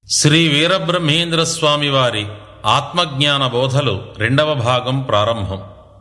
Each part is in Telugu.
శ్రీ వీరబ్రహ్మేంద్ర స్వామి వారి ఆత్మజ్ఞాన బోధలు రెండవ భాగం ప్రారంభం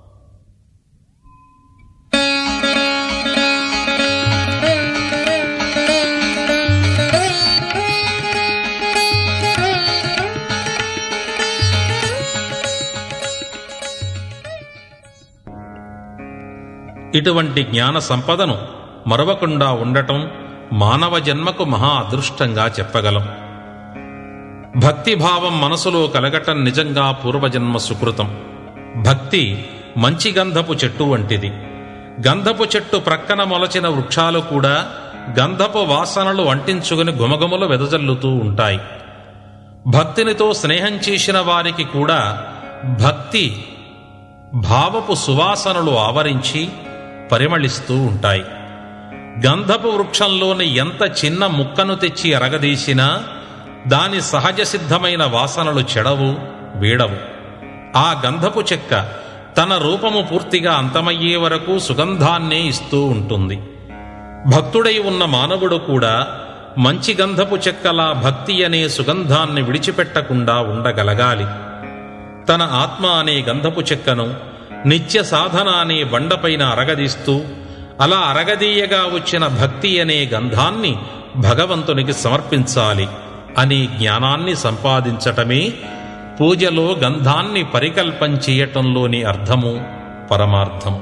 ఇటువంటి జ్ఞాన సంపదను మరవకుండా ఉండటం మానవ జన్మకు మహా అదృష్టంగా చెప్పగలం భక్తిభావం మనసులో కలగటం నిజంగా పూర్వజన్మ సుకృతం భక్తి మంచి గంధపు చెట్టు వంటిది గంధపు చెట్టు ప్రక్కన మొలచిన వృక్షాలు కూడా గంధపు వాసనలు అంటించుకుని గుమగుమలు వెదజల్లుతూ ఉంటాయి భక్తినితో స్నేహం చేసిన వారికి కూడా భక్తి భావపు సువాసనలు ఆవరించి పరిమళిస్తూ ఉంటాయి గంధపు వృక్షంలోని ఎంత చిన్న ముక్కను తెచ్చి అరగదీసినా దాని సహజ సిద్ధమైన వాసనలు చెడవు వీడవు ఆ గంధపు చెక్క తన రూపము పూర్తిగా అంతమయ్యే వరకు సుగంధాన్నే ఇస్తూ ఉంటుంది భక్తుడై ఉన్న మానవుడు కూడా మంచి గంధపు చెక్కలా భక్తి అనే సుగంధాన్ని విడిచిపెట్టకుండా ఉండగలగాలి తన ఆత్మ అనే గంధపు చెక్కను నిత్య సాధన అనే బండపైన అరగదీస్తూ అలా అరగదీయగా వచ్చిన భక్తి అనే గంధాన్ని భగవంతునికి సమర్పించాలి అనే జ్ఞానాన్ని సంపాదించటమే పూజలో గంధాన్ని పరికల్పం చేయటంలోని అర్థము పరమార్థము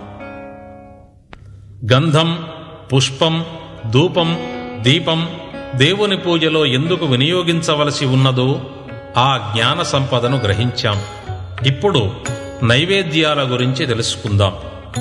గంధం పుష్పం ధూపం దీపం దేవుని పూజలో ఎందుకు వినియోగించవలసి ఉన్నదో ఆ జ్ఞాన సంపదను గ్రహించాం ఇప్పుడు నైవేద్యాల గురించి తెలుసుకుందాం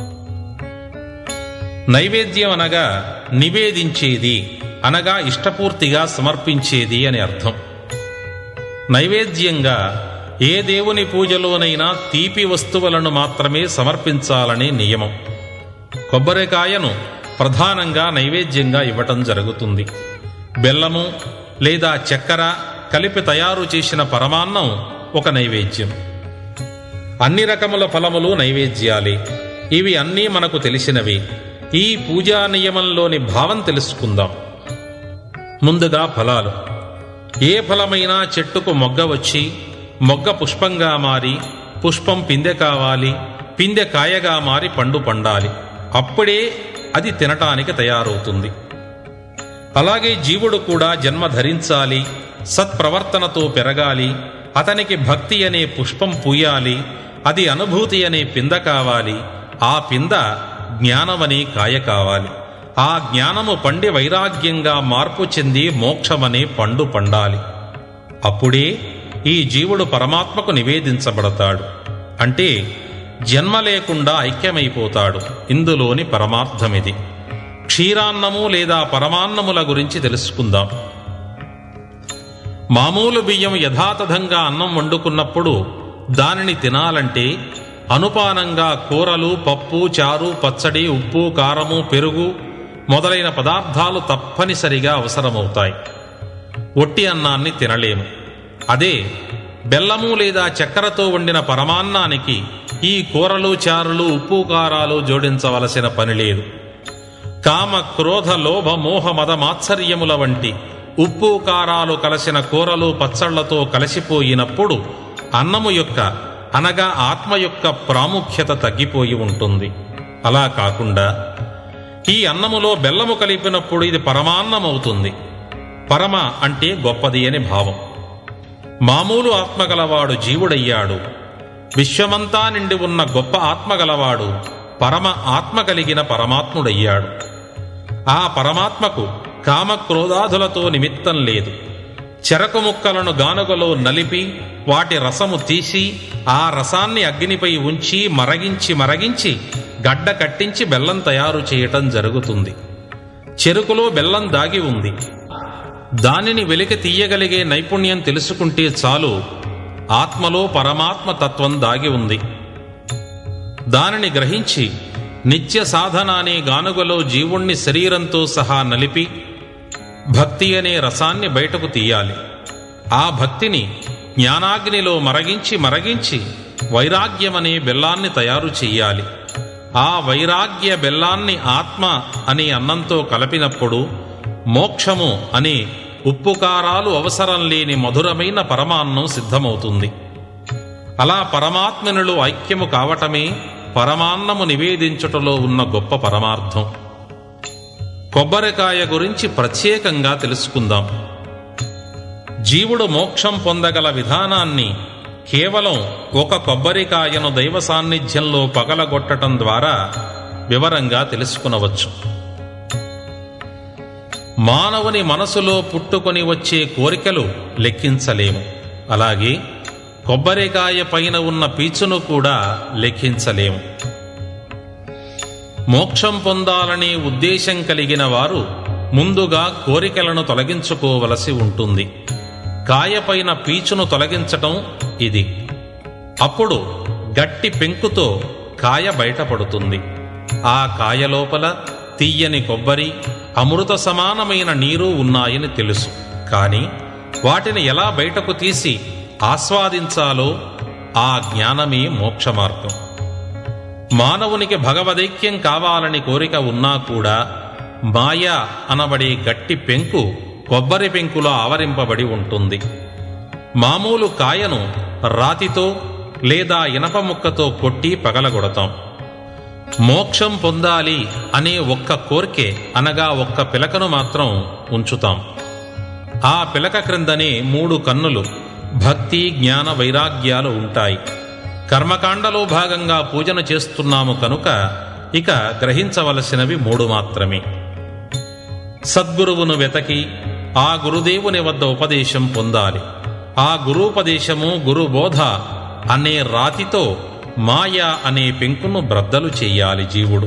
నైవేద్యం అనగా నివేదించేది అనగా ఇష్టపూర్తిగా సమర్పించేది అని అర్థం నైవేద్యంగా ఏ దేవుని పూజలోనైనా తీపి వస్తువులను మాత్రమే సమర్పించాలని నియమం కొబ్బరికాయను ప్రధానంగా నైవేద్యంగా ఇవ్వటం జరుగుతుంది బెల్లము లేదా చక్కెర కలిపి తయారు చేసిన పరమాన్నం ఒక నైవేద్యం అన్ని రకముల ఫలములు నైవేద్యాలే ఇవి అన్నీ మనకు తెలిసినవి ఈ పూజా నియమంలోని భావం తెలుసుకుందాం ముందుగా ఫలాలు ఏ ఫలమైనా చెట్టుకు మొగ్గ వచ్చి మొగ్గ పుష్పంగా మారి పుష్పం పిందె కావాలి పిందె కాయగా మారి పండు పండాలి అప్పుడే అది తినటానికి తయారవుతుంది అలాగే జీవుడు కూడా జన్మ ధరించాలి సత్ప్రవర్తనతో పెరగాలి అతనికి భక్తి అనే పుష్పం పూయాలి అది అనుభూతి అనే పింద కావాలి ఆ పింద జ్ఞానమనే కాయ కావాలి ఆ జ్ఞానము పండి వైరాగ్యంగా మార్పు చెంది మోక్షమనే పండు పండాలి అప్పుడే ఈ జీవుడు పరమాత్మకు నివేదించబడతాడు అంటే జన్మ లేకుండా ఐక్యమైపోతాడు ఇందులోని పరమార్థమిది క్షీరాన్నము లేదా పరమాన్నముల గురించి తెలుసుకుందాం మామూలు బియ్యం యథాతథంగా అన్నం వండుకున్నప్పుడు దానిని తినాలంటే అనుపానంగా కూరలు పప్పు చారు పచ్చడి ఉప్పు కారము పెరుగు మొదలైన పదార్థాలు తప్పనిసరిగా అవసరమవుతాయి ఒట్టి అన్నాన్ని తినలేము అదే బెల్లము లేదా చక్కెరతో వండిన పరమాన్నానికి ఈ కూరలు చారులు ఉప్పు కారాలు జోడించవలసిన పని లేదు కామ క్రోధ లోభ మోహ మద మాత్సర్యముల వంటి ఉప్పు కారాలు కలిసిన కూరలు పచ్చళ్లతో కలిసిపోయినప్పుడు అన్నము యొక్క అనగా ఆత్మ యొక్క ప్రాముఖ్యత తగ్గిపోయి ఉంటుంది అలా కాకుండా ఈ అన్నములో బెల్లము కలిపినప్పుడు ఇది పరమాన్నమవుతుంది పరమ అంటే గొప్పది అని భావం మామూలు ఆత్మగలవాడు జీవుడయ్యాడు విశ్వమంతా నిండి ఉన్న గొప్ప ఆత్మగలవాడు పరమ ఆత్మ కలిగిన పరమాత్ముడయ్యాడు ఆ పరమాత్మకు కామక్రోధాదులతో నిమిత్తం లేదు చెరకు ముక్కలను గానుగలో నలిపి వాటి రసము తీసి ఆ రసాన్ని అగ్నిపై ఉంచి మరగించి మరగించి గడ్డ కట్టించి బెల్లం తయారు చేయటం జరుగుతుంది చెరుకులో బెల్లం దాగి ఉంది దానిని వెలికి తీయగలిగే నైపుణ్యం తెలుసుకుంటే చాలు ఆత్మలో పరమాత్మ తత్వం దాగి ఉంది దానిని గ్రహించి నిత్య సాధన అనే గానుగలో జీవుణ్ణి శరీరంతో సహా నలిపి భక్తి అనే రసాన్ని బయటకు తీయాలి ఆ భక్తిని జ్ఞానాగ్నిలో మరగించి మరగించి వైరాగ్యమనే బెల్లాన్ని తయారు చెయ్యాలి ఆ వైరాగ్య బెల్లాన్ని ఆత్మ అనే అన్నంతో కలిపినప్పుడు మోక్షము అనే ఉప్పు కారాలు అవసరం లేని మధురమైన పరమాన్నం సిద్ధమవుతుంది అలా పరమాత్మనులు ఐక్యము కావటమే పరమాన్నము నివేదించుటలో ఉన్న గొప్ప పరమార్థం కొబ్బరికాయ గురించి ప్రత్యేకంగా తెలుసుకుందాం జీవుడు మోక్షం పొందగల విధానాన్ని కేవలం ఒక కొబ్బరికాయను దైవ సాన్నిధ్యంలో పగలగొట్టటం ద్వారా వివరంగా తెలుసుకునవచ్చు మానవుని మనసులో పుట్టుకొని వచ్చే కోరికలు లెక్కించలేము అలాగే కొబ్బరికాయ పైన ఉన్న పీచును కూడా లెక్కించలేము మోక్షం పొందాలనే ఉద్దేశం కలిగిన వారు ముందుగా కోరికలను తొలగించుకోవలసి ఉంటుంది కాయపైన పీచును తొలగించటం ఇది అప్పుడు గట్టి పెంకుతో కాయ బయటపడుతుంది ఆ కాయ లోపల తీయని కొబ్బరి అమృత సమానమైన నీరు ఉన్నాయని తెలుసు కాని వాటిని ఎలా బయటకు తీసి ఆస్వాదించాలో ఆ జ్ఞానమే మోక్ష మార్గం మానవునికి భగవదైక్యం కావాలని కోరిక ఉన్నా కూడా మాయా అనబడే గట్టి పెంకు కొబ్బరి పెంకులో ఆవరింపబడి ఉంటుంది మామూలు కాయను రాతితో లేదా ఇనప ముక్కతో కొట్టి పగలగొడతాం మోక్షం పొందాలి అనే ఒక్క కోరికే అనగా ఒక్క పిలకను మాత్రం ఉంచుతాం ఆ పిలక క్రిందనే మూడు కన్నులు భక్తి జ్ఞాన వైరాగ్యాలు ఉంటాయి కర్మకాండలో భాగంగా పూజను చేస్తున్నాము కనుక ఇక గ్రహించవలసినవి మూడు మాత్రమే సద్గురువును వెతకి ఆ గురుదేవుని వద్ద ఉపదేశం పొందాలి ఆ గురూపదేశము గురుబోధ అనే రాతితో మాయ అనే పెంకును బ్రద్దలు చెయ్యాలి జీవుడు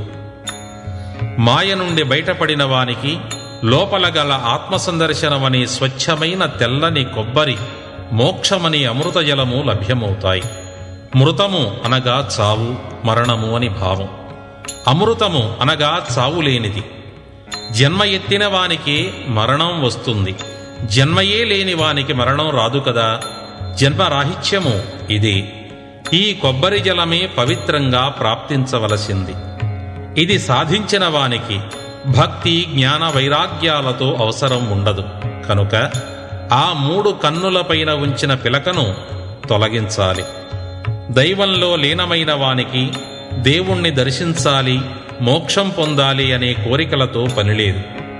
మాయ నుండి బయటపడిన వానికి లోపల గల ఆత్మసందర్శనమనే స్వచ్ఛమైన తెల్లని కొబ్బరి మోక్షమని అమృత జలము లభ్యమవుతాయి మృతము అనగా చావు మరణము అని భావం అమృతము అనగా చావు లేనిది జన్మ ఎత్తిన వానికి మరణం వస్తుంది జన్మయే లేని వానికి మరణం రాదు కదా జన్మరాహిత్యము ఇది ఈ కొబ్బరి జలమే పవిత్రంగా ప్రాప్తించవలసింది ఇది సాధించిన వానికి భక్తి జ్ఞాన వైరాగ్యాలతో అవసరం ఉండదు కనుక ఆ మూడు కన్నులపైన ఉంచిన పిలకను తొలగించాలి దైవంలో లీనమైన వానికి దేవుణ్ణి దర్శించాలి మోక్షం పొందాలి అనే కోరికలతో పనిలేదు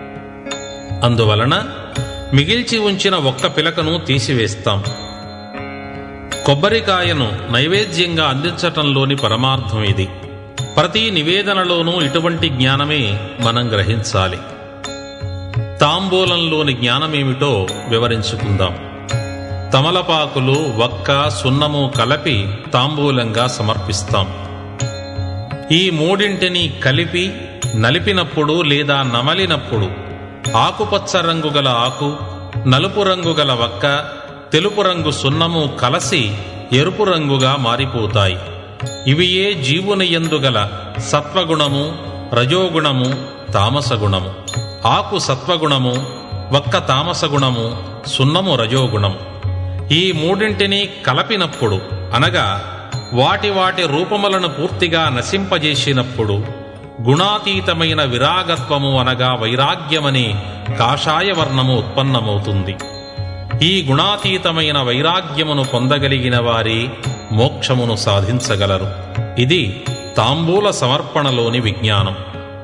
అందువలన మిగిల్చి ఉంచిన ఒక్క పిలకను తీసివేస్తాం కొబ్బరికాయను నైవేద్యంగా అందించటంలోని పరమార్థం ఇది ప్రతి నివేదనలోనూ ఇటువంటి జ్ఞానమే మనం గ్రహించాలి తాంబూలంలోని జ్ఞానమేమిటో వివరించుకుందాం తమలపాకులు వక్క సున్నము కలిపి తాంబూలంగా సమర్పిస్తాం ఈ మూడింటిని కలిపి నలిపినప్పుడు లేదా నమలినప్పుడు ఆకుపచ్చ రంగు గల ఆకు నలుపు రంగు గల వక్క తెలుపు రంగు సున్నము కలసి ఎరుపు రంగుగా మారిపోతాయి ఇవియే జీవుని ఎందుగల సత్వగుణము రజోగుణము తామసగుణము ఆకు సత్వగుణము వక్క తామసగుణము సున్నము రజోగుణము ఈ మూడింటిని కలపినప్పుడు అనగా వాటి వాటి రూపములను పూర్తిగా నశింపజేసినప్పుడు గుణాతీతమైన విరాగత్వము అనగా వైరాగ్యమనే కాషాయ వర్ణము ఉత్పన్నమవుతుంది ఈ గుణాతీతమైన వైరాగ్యమును పొందగలిగిన వారే మోక్షమును సాధించగలరు ఇది తాంబూల సమర్పణలోని విజ్ఞానం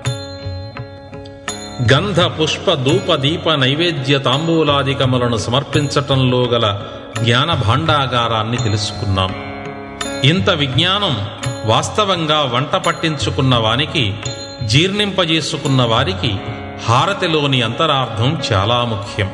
గంధ పుష్ప ధూప దీప నైవేద్య తాంబూలాదికములను సమర్పించటంలో గల జ్ఞాన భాండాగారాన్ని తెలుసుకున్నాం ఇంత విజ్ఞానం వాస్తవంగా వంట పట్టించుకున్న వానికి జీర్ణింపజేసుకున్న వారికి హారతిలోని అంతరార్థం చాలా ముఖ్యం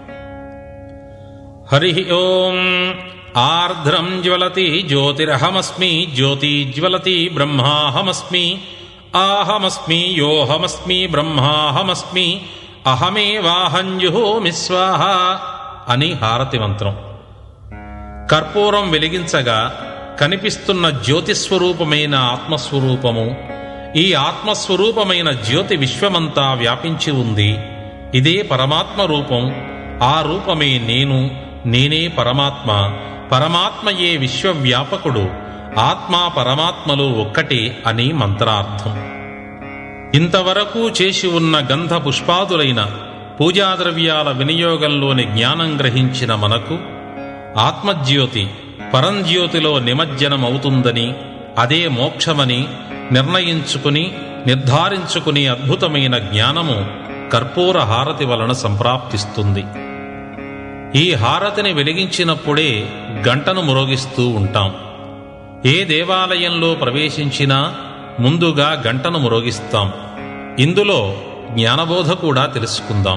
హరి ఓం ఆర్ద్రం జ్వలతి జ్యోతిరహమస్మి జ్యోతి జ్వలతి బ్రహ్మాహమస్మి ఆహమస్మి యోహమస్మి బ్రహ్మాహమస్మి అహమేవాహంజుహోమి స్వాహ అని హారతి మంత్రం కర్పూరం వెలిగించగా కనిపిస్తున్న జ్యోతిస్వరూపమైన ఆత్మస్వరూపము ఈ ఆత్మస్వరూపమైన జ్యోతి విశ్వమంతా వ్యాపించి ఉంది ఇదే పరమాత్మ రూపం ఆ రూపమే నేను నేనే పరమాత్మ పరమాత్మయే విశ్వవ్యాపకుడు ఆత్మ పరమాత్మలు ఒక్కటే అని మంత్రార్థం ఇంతవరకు చేసి ఉన్న గంధ పుష్పాదులైన పూజాద్రవ్యాల వినియోగంలోని జ్ఞానం గ్రహించిన మనకు ఆత్మజ్యోతి పరంజ్యోతిలో నిమజ్జనమవుతుందని అదే మోక్షమని నిర్ణయించుకుని నిర్ధారించుకుని అద్భుతమైన జ్ఞానము కర్పూర హారతి వలన సంప్రాప్తిస్తుంది ఈ హారతిని వెలిగించినప్పుడే గంటను మురోగిస్తూ ఉంటాం ఏ దేవాలయంలో ప్రవేశించినా ముందుగా గంటను మురోగిస్తాం ఇందులో జ్ఞానబోధ కూడా తెలుసుకుందాం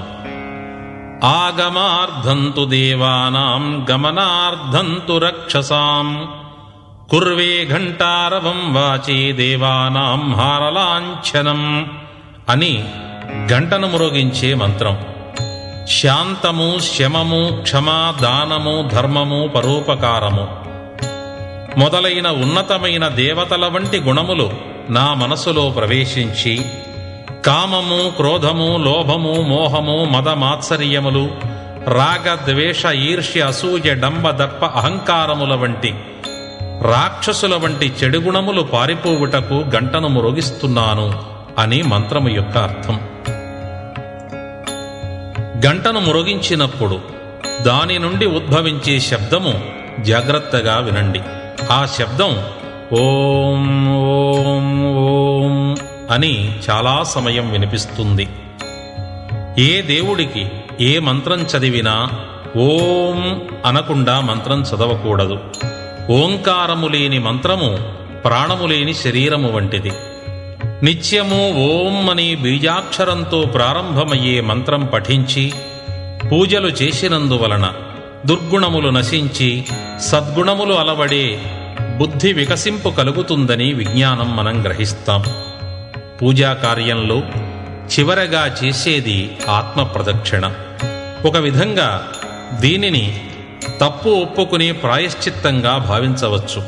ఆగమార్థంతు దేవానాం గమనార్థంతు రక్షసాం కుర్వే ఘంటారవం వాచే దేవానాం హారలాంఛనం అని గంటను మురోగించే మంత్రం శాంతము శమము క్షమా దానము ధర్మము పరోపకారము మొదలైన ఉన్నతమైన దేవతల వంటి గుణములు నా మనసులో ప్రవేశించి కామము క్రోధము లోభము మోహము మదమాత్సర్యములు రాగ ద్వేష ఈర్ష్య అసూయ డంబ దర్ప అహంకారముల వంటి రాక్షసుల వంటి చెడు గుణములు పారిపోవుటకు గంటను మురోగిస్తున్నాను అని మంత్రము యొక్క అర్థం గంటను మురోగించినప్పుడు దాని నుండి ఉద్భవించే శబ్దము జాగ్రత్తగా వినండి ఆ శబ్దం ఓం ఓం ఓం అని చాలా సమయం వినిపిస్తుంది ఏ దేవుడికి ఏ మంత్రం చదివినా ఓం అనకుండా మంత్రం చదవకూడదు ఓంకారము లేని మంత్రము ప్రాణము లేని శరీరము వంటిది నిత్యము ఓం అని బీజాక్షరంతో ప్రారంభమయ్యే మంత్రం పఠించి పూజలు చేసినందువలన దుర్గుణములు నశించి సద్గుణములు అలవడే బుద్ధి వికసింపు కలుగుతుందని విజ్ఞానం మనం గ్రహిస్తాం పూజా కార్యంలో చివరగా చేసేది ఆత్మ ప్రదక్షిణ ఒక విధంగా దీనిని తప్పు ఒప్పుకుని ప్రాయశ్చిత్తంగా భావించవచ్చు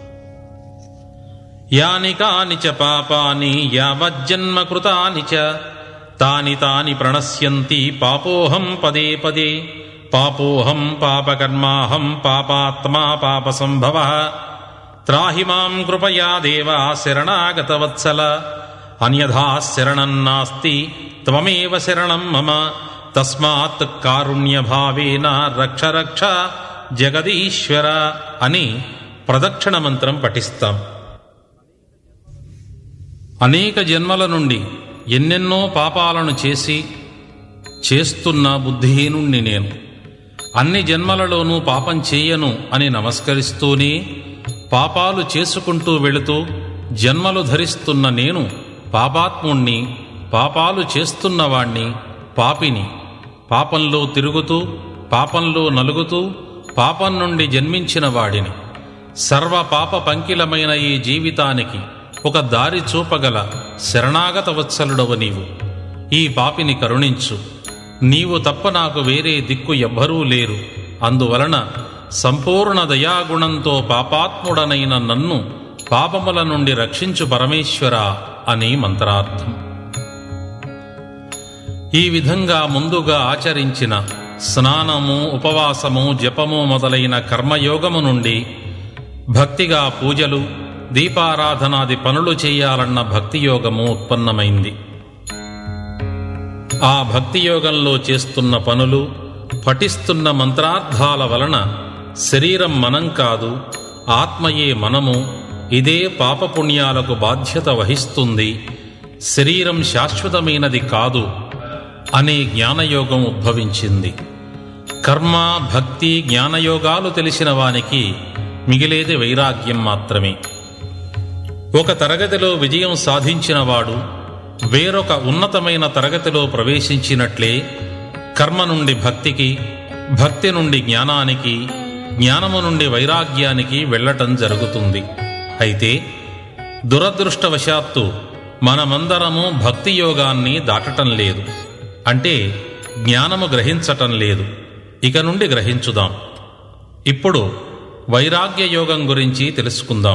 యాని కాని చ పాపాని యావజ్జన్మ కృతాని చ తాని తాని ప్రణశ్యంతి పాపోహం పదే పదే పాపోహం పాపకర్మాహం పాపాత్మా పాప సంభవ త్రాహి మాం కృపయా దేవా శరణాగతవత్సల అన్యథా శరణం నాస్తి త్వమేవ శరణం మమ తస్మాత్ కారుణ్యభావేన రక్ష రక్ష జగదీశ్వర అని ప్రదక్షిణ మంత్రం పఠిస్తాం అనేక జన్మల నుండి ఎన్నెన్నో పాపాలను చేసి చేస్తున్న బుద్ధిహీనుణ్ణి నేను అన్ని జన్మలలోనూ పాపం చేయను అని నమస్కరిస్తూనే పాపాలు చేసుకుంటూ వెళుతూ జన్మలు ధరిస్తున్న నేను పాపాత్ముణ్ణి పాపాలు చేస్తున్నవాణ్ణి పాపిని పాపంలో తిరుగుతూ పాపంలో నలుగుతూ పాపం నుండి జన్మించిన వాడిని సర్వ పాప పంకిలమైన ఈ జీవితానికి ఒక దారి చూపగల శరణాగత వత్సలుడవ నీవు ఈ పాపిని కరుణించు నీవు తప్ప నాకు వేరే దిక్కు ఎవ్వరూ లేరు అందువలన సంపూర్ణ దయాగుణంతో పాపాత్ముడనైన నన్ను పాపముల నుండి రక్షించు పరమేశ్వర అని మంత్రార్థం ఈ విధంగా ముందుగా ఆచరించిన స్నానము ఉపవాసము జపము మొదలైన కర్మయోగము నుండి భక్తిగా పూజలు దీపారాధనాది పనులు చేయాలన్న భక్తి యోగము ఉత్పన్నమైంది ఆ భక్తి యోగంలో చేస్తున్న పనులు పఠిస్తున్న మంత్రార్థాల వలన శరీరం మనం కాదు ఆత్మయే మనము ఇదే పాపపుణ్యాలకు బాధ్యత వహిస్తుంది శరీరం శాశ్వతమైనది కాదు అనే జ్ఞానయోగం ఉద్భవించింది కర్మ భక్తి జ్ఞానయోగాలు తెలిసిన వానికి మిగిలేది వైరాగ్యం మాత్రమే ఒక తరగతిలో విజయం సాధించినవాడు వేరొక ఉన్నతమైన తరగతిలో ప్రవేశించినట్లే కర్మ నుండి భక్తికి భక్తి నుండి జ్ఞానానికి జ్ఞానము నుండి వైరాగ్యానికి వెళ్ళటం జరుగుతుంది అయితే దురదృష్టవశాత్తు మనమందరము భక్తి యోగాన్ని దాటటం లేదు అంటే జ్ఞానము గ్రహించటం లేదు ఇక నుండి గ్రహించుదాం ఇప్పుడు వైరాగ్య యోగం గురించి తెలుసుకుందాం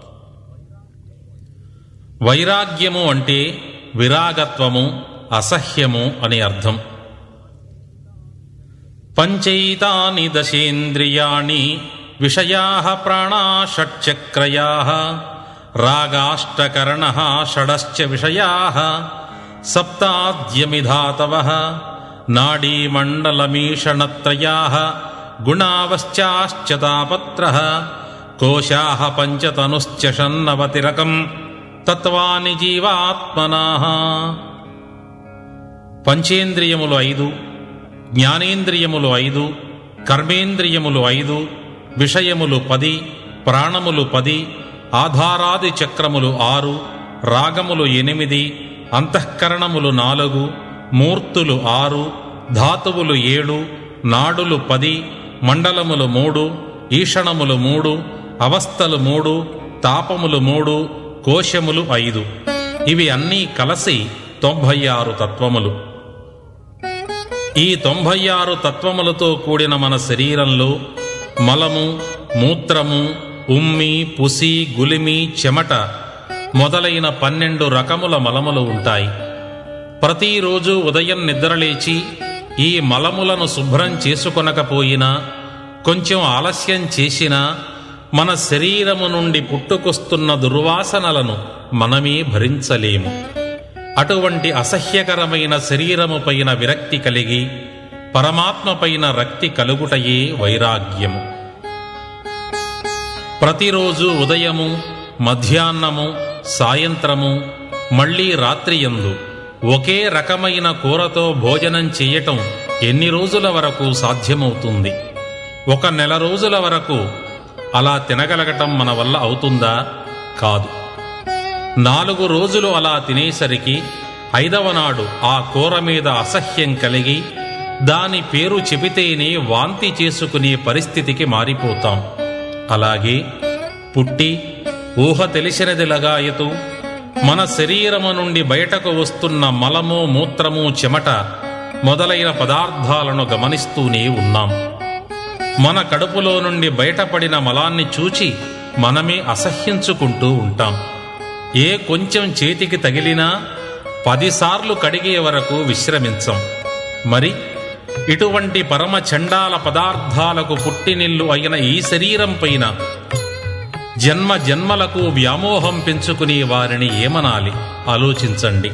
వైరాగ్యము అంటే విరాగత్వము అసహ్యము అని అర్థం పంచైతాని దశేంద్రియాణి విషయా ప్రాణా షట్చక్రయా రాగాష్టకరణ షడశ్చ విషయా సప్తాద్యమిధాతవ నాడీమండలమీషణత్రయా గుణావశ్చాశ్చ తాపత్ర కోశా పంచతనుశ్చ షన్నవతిరకం తత్వాని జీవాత్మనా పంచేంద్రియములు ఐదు జ్ఞానేంద్రియములు ఐదు కర్మేంద్రియములు ఐదు విషయములు పది ప్రాణములు పది ఆధారాది చక్రములు ఆరు రాగములు ఎనిమిది అంతఃకరణములు నాలుగు మూర్తులు ఆరు ధాతువులు ఏడు నాడులు పది మండలములు మూడు ఈషణములు మూడు అవస్థలు మూడు తాపములు మూడు కోశములు ఐదు ఇవి అన్నీ కలసి తొంభై ఆరు తత్వములు ఈ తొంభై ఆరు తత్వములతో కూడిన మన శరీరంలో మలము మూత్రము ఉమ్మి పుసి గులిమి చెమట మొదలైన పన్నెండు రకముల మలములు ఉంటాయి ప్రతిరోజు ఉదయం నిద్రలేచి ఈ మలములను శుభ్రం చేసుకొనకపోయినా కొంచెం ఆలస్యం చేసినా మన శరీరము నుండి పుట్టుకొస్తున్న దుర్వాసనలను మనమే భరించలేము అటువంటి అసహ్యకరమైన శరీరము పైన విరక్తి కలిగి పరమాత్మ పైన రక్తి కలుగుటయే వైరాగ్యము ప్రతిరోజు ఉదయము మధ్యాహ్నము సాయంత్రము మళ్ళీ రాత్రియందు ఒకే రకమైన కూరతో భోజనం చెయ్యటం ఎన్ని రోజుల వరకు సాధ్యమవుతుంది ఒక నెల రోజుల వరకు అలా తినగలగటం మన వల్ల అవుతుందా కాదు నాలుగు రోజులు అలా తినేసరికి ఐదవ నాడు ఆ కూర మీద అసహ్యం కలిగి దాని పేరు చెబితేనే వాంతి చేసుకునే పరిస్థితికి మారిపోతాం అలాగే పుట్టి ఊహ తెలిసినది లగాయతు మన శరీరము నుండి బయటకు వస్తున్న మలము మూత్రము చెమట మొదలైన పదార్థాలను గమనిస్తూనే ఉన్నాం మన కడుపులో నుండి బయటపడిన మలాన్ని చూచి మనమే అసహ్యించుకుంటూ ఉంటాం ఏ కొంచెం చేతికి తగిలినా పదిసార్లు కడిగే వరకు విశ్రమించం మరి ఇటువంటి పరమ చండాల పదార్థాలకు పుట్టినిల్లు అయిన ఈ శరీరం పైన జన్మ జన్మలకు వ్యామోహం పెంచుకునే వారిని ఏమనాలి ఆలోచించండి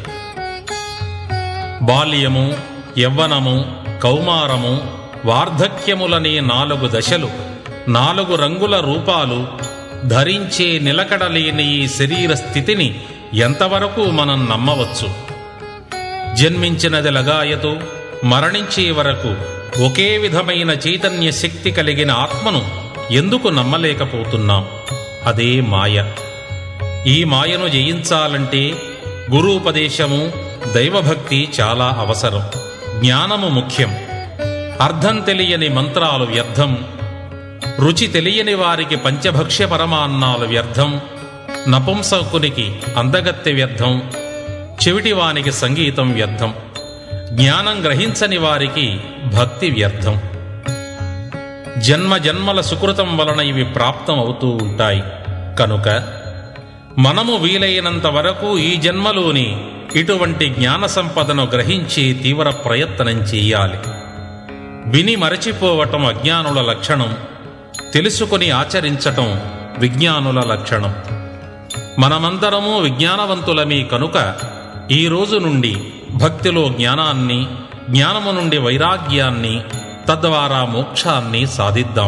బాల్యము యవ్వనము కౌమారము వార్ధక్యములనే నాలుగు దశలు నాలుగు రంగుల రూపాలు ధరించే నిలకడలేని ఈ శరీర స్థితిని ఎంతవరకు మనం నమ్మవచ్చు జన్మించినది లగాయతు మరణించే వరకు ఒకే విధమైన చైతన్య శక్తి కలిగిన ఆత్మను ఎందుకు నమ్మలేకపోతున్నాం అదే మాయ ఈ మాయను జయించాలంటే గురూపదేశము దైవభక్తి చాలా అవసరం జ్ఞానము ముఖ్యం అర్థం తెలియని మంత్రాలు వ్యర్థం రుచి తెలియని వారికి పంచభక్ష్య పరమాన్నాలు వ్యర్థం నపుంసకునికి అందగత్తె వ్యర్థం చెవిటివానికి సంగీతం వ్యర్థం జ్ఞానం గ్రహించని వారికి భక్తి వ్యర్థం జన్మ జన్మల సుకృతం వలన ఇవి ప్రాప్తం అవుతూ ఉంటాయి కనుక మనము వీలైనంత వరకు ఈ జన్మలోని ఇటువంటి జ్ఞాన సంపదను గ్రహించి తీవ్ర ప్రయత్నం చేయాలి విని మరచిపోవటం అజ్ఞానుల లక్షణం తెలుసుకుని ఆచరించటం విజ్ఞానుల లక్షణం మనమందరము విజ్ఞానవంతులమే కనుక ఈ రోజు నుండి భక్తిలో జ్ఞానాన్ని జ్ఞానము నుండి వైరాగ్యాన్ని తద్వారా మోక్షాన్ని సాధిద్దాం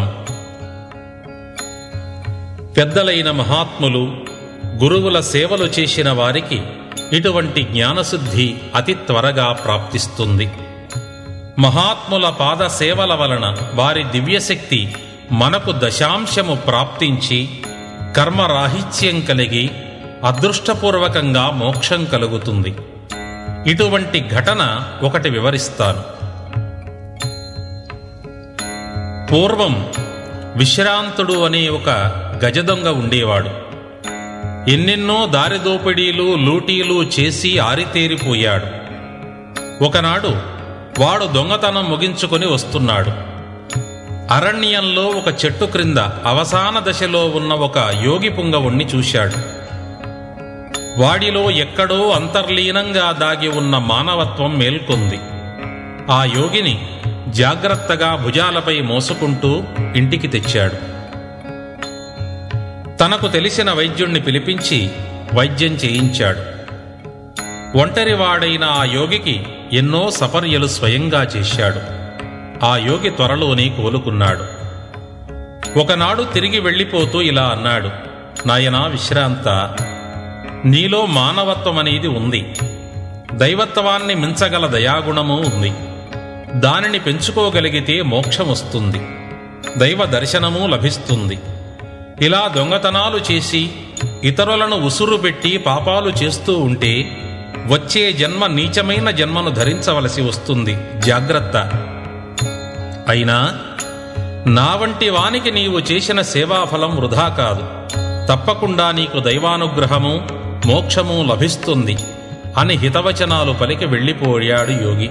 పెద్దలైన మహాత్ములు గురువుల సేవలు చేసిన వారికి ఇటువంటి జ్ఞానశుద్ధి అతి త్వరగా ప్రాప్తిస్తుంది మహాత్ముల పాద సేవల వలన వారి దివ్యశక్తి మనకు దశాంశము ప్రాప్తించి కర్మరాహిత్యం కలిగి అదృష్టపూర్వకంగా మోక్షం కలుగుతుంది ఇటువంటి ఘటన ఒకటి వివరిస్తాను పూర్వం విశ్రాంతుడు అనే ఒక గజదొంగ ఉండేవాడు ఎన్నెన్నో దారిదోపిడీలు లూటీలు చేసి ఆరితేరిపోయాడు ఒకనాడు వాడు దొంగతనం ముగించుకొని వస్తున్నాడు అరణ్యంలో ఒక చెట్టు క్రింద అవసాన దశలో ఉన్న ఒక యోగి పుంగవుణ్ణి చూశాడు వాడిలో ఎక్కడో అంతర్లీనంగా దాగి ఉన్న మానవత్వం మేల్కొంది ఆ యోగిని జాగ్రత్తగా భుజాలపై మోసుకుంటూ ఇంటికి తెచ్చాడు తనకు తెలిసిన వైద్యుణ్ణి పిలిపించి వైద్యం చేయించాడు ఒంటరివాడైన ఆ యోగికి ఎన్నో సపర్యలు స్వయంగా చేశాడు ఆ యోగి త్వరలోనే కోలుకున్నాడు ఒకనాడు తిరిగి వెళ్ళిపోతూ ఇలా అన్నాడు నాయనా విశ్రాంత నీలో మానవత్వం అనేది ఉంది దైవత్వాన్ని మించగల దయాగుణము ఉంది దానిని పెంచుకోగలిగితే మోక్షం వస్తుంది దైవ దర్శనము లభిస్తుంది ఇలా దొంగతనాలు చేసి ఇతరులను ఉసురు పెట్టి పాపాలు చేస్తూ ఉంటే వచ్చే జన్మ నీచమైన జన్మను ధరించవలసి వస్తుంది జాగ్రత్త అయినా నా వంటి వానికి నీవు చేసిన సేవాఫలం వృధా కాదు తప్పకుండా నీకు దైవానుగ్రహము మోక్షము లభిస్తుంది అని హితవచనాలు పలికి వెళ్ళిపోయాడు యోగి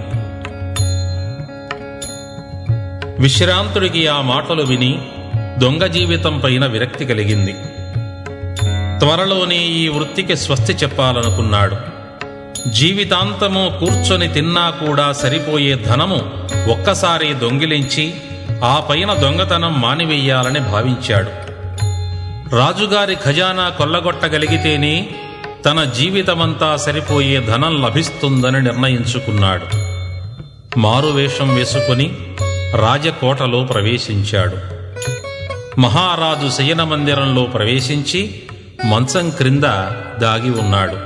విశ్రాంతుడికి ఆ మాటలు విని దొంగ జీవితం పైన విరక్తి కలిగింది త్వరలోనే ఈ వృత్తికి స్వస్తి చెప్పాలనుకున్నాడు జీవితాంతము కూర్చొని తిన్నా కూడా సరిపోయే ధనము ఒక్కసారి దొంగిలించి ఆ పైన దొంగతనం మానివేయాలని భావించాడు రాజుగారి ఖజానా కొల్లగొట్టగలిగితేనే తన జీవితమంతా సరిపోయే ధనం లభిస్తుందని నిర్ణయించుకున్నాడు మారువేషం వేసుకుని రాజకోటలో ప్రవేశించాడు మహారాజు శయన మందిరంలో ప్రవేశించి మంచం క్రింద దాగి ఉన్నాడు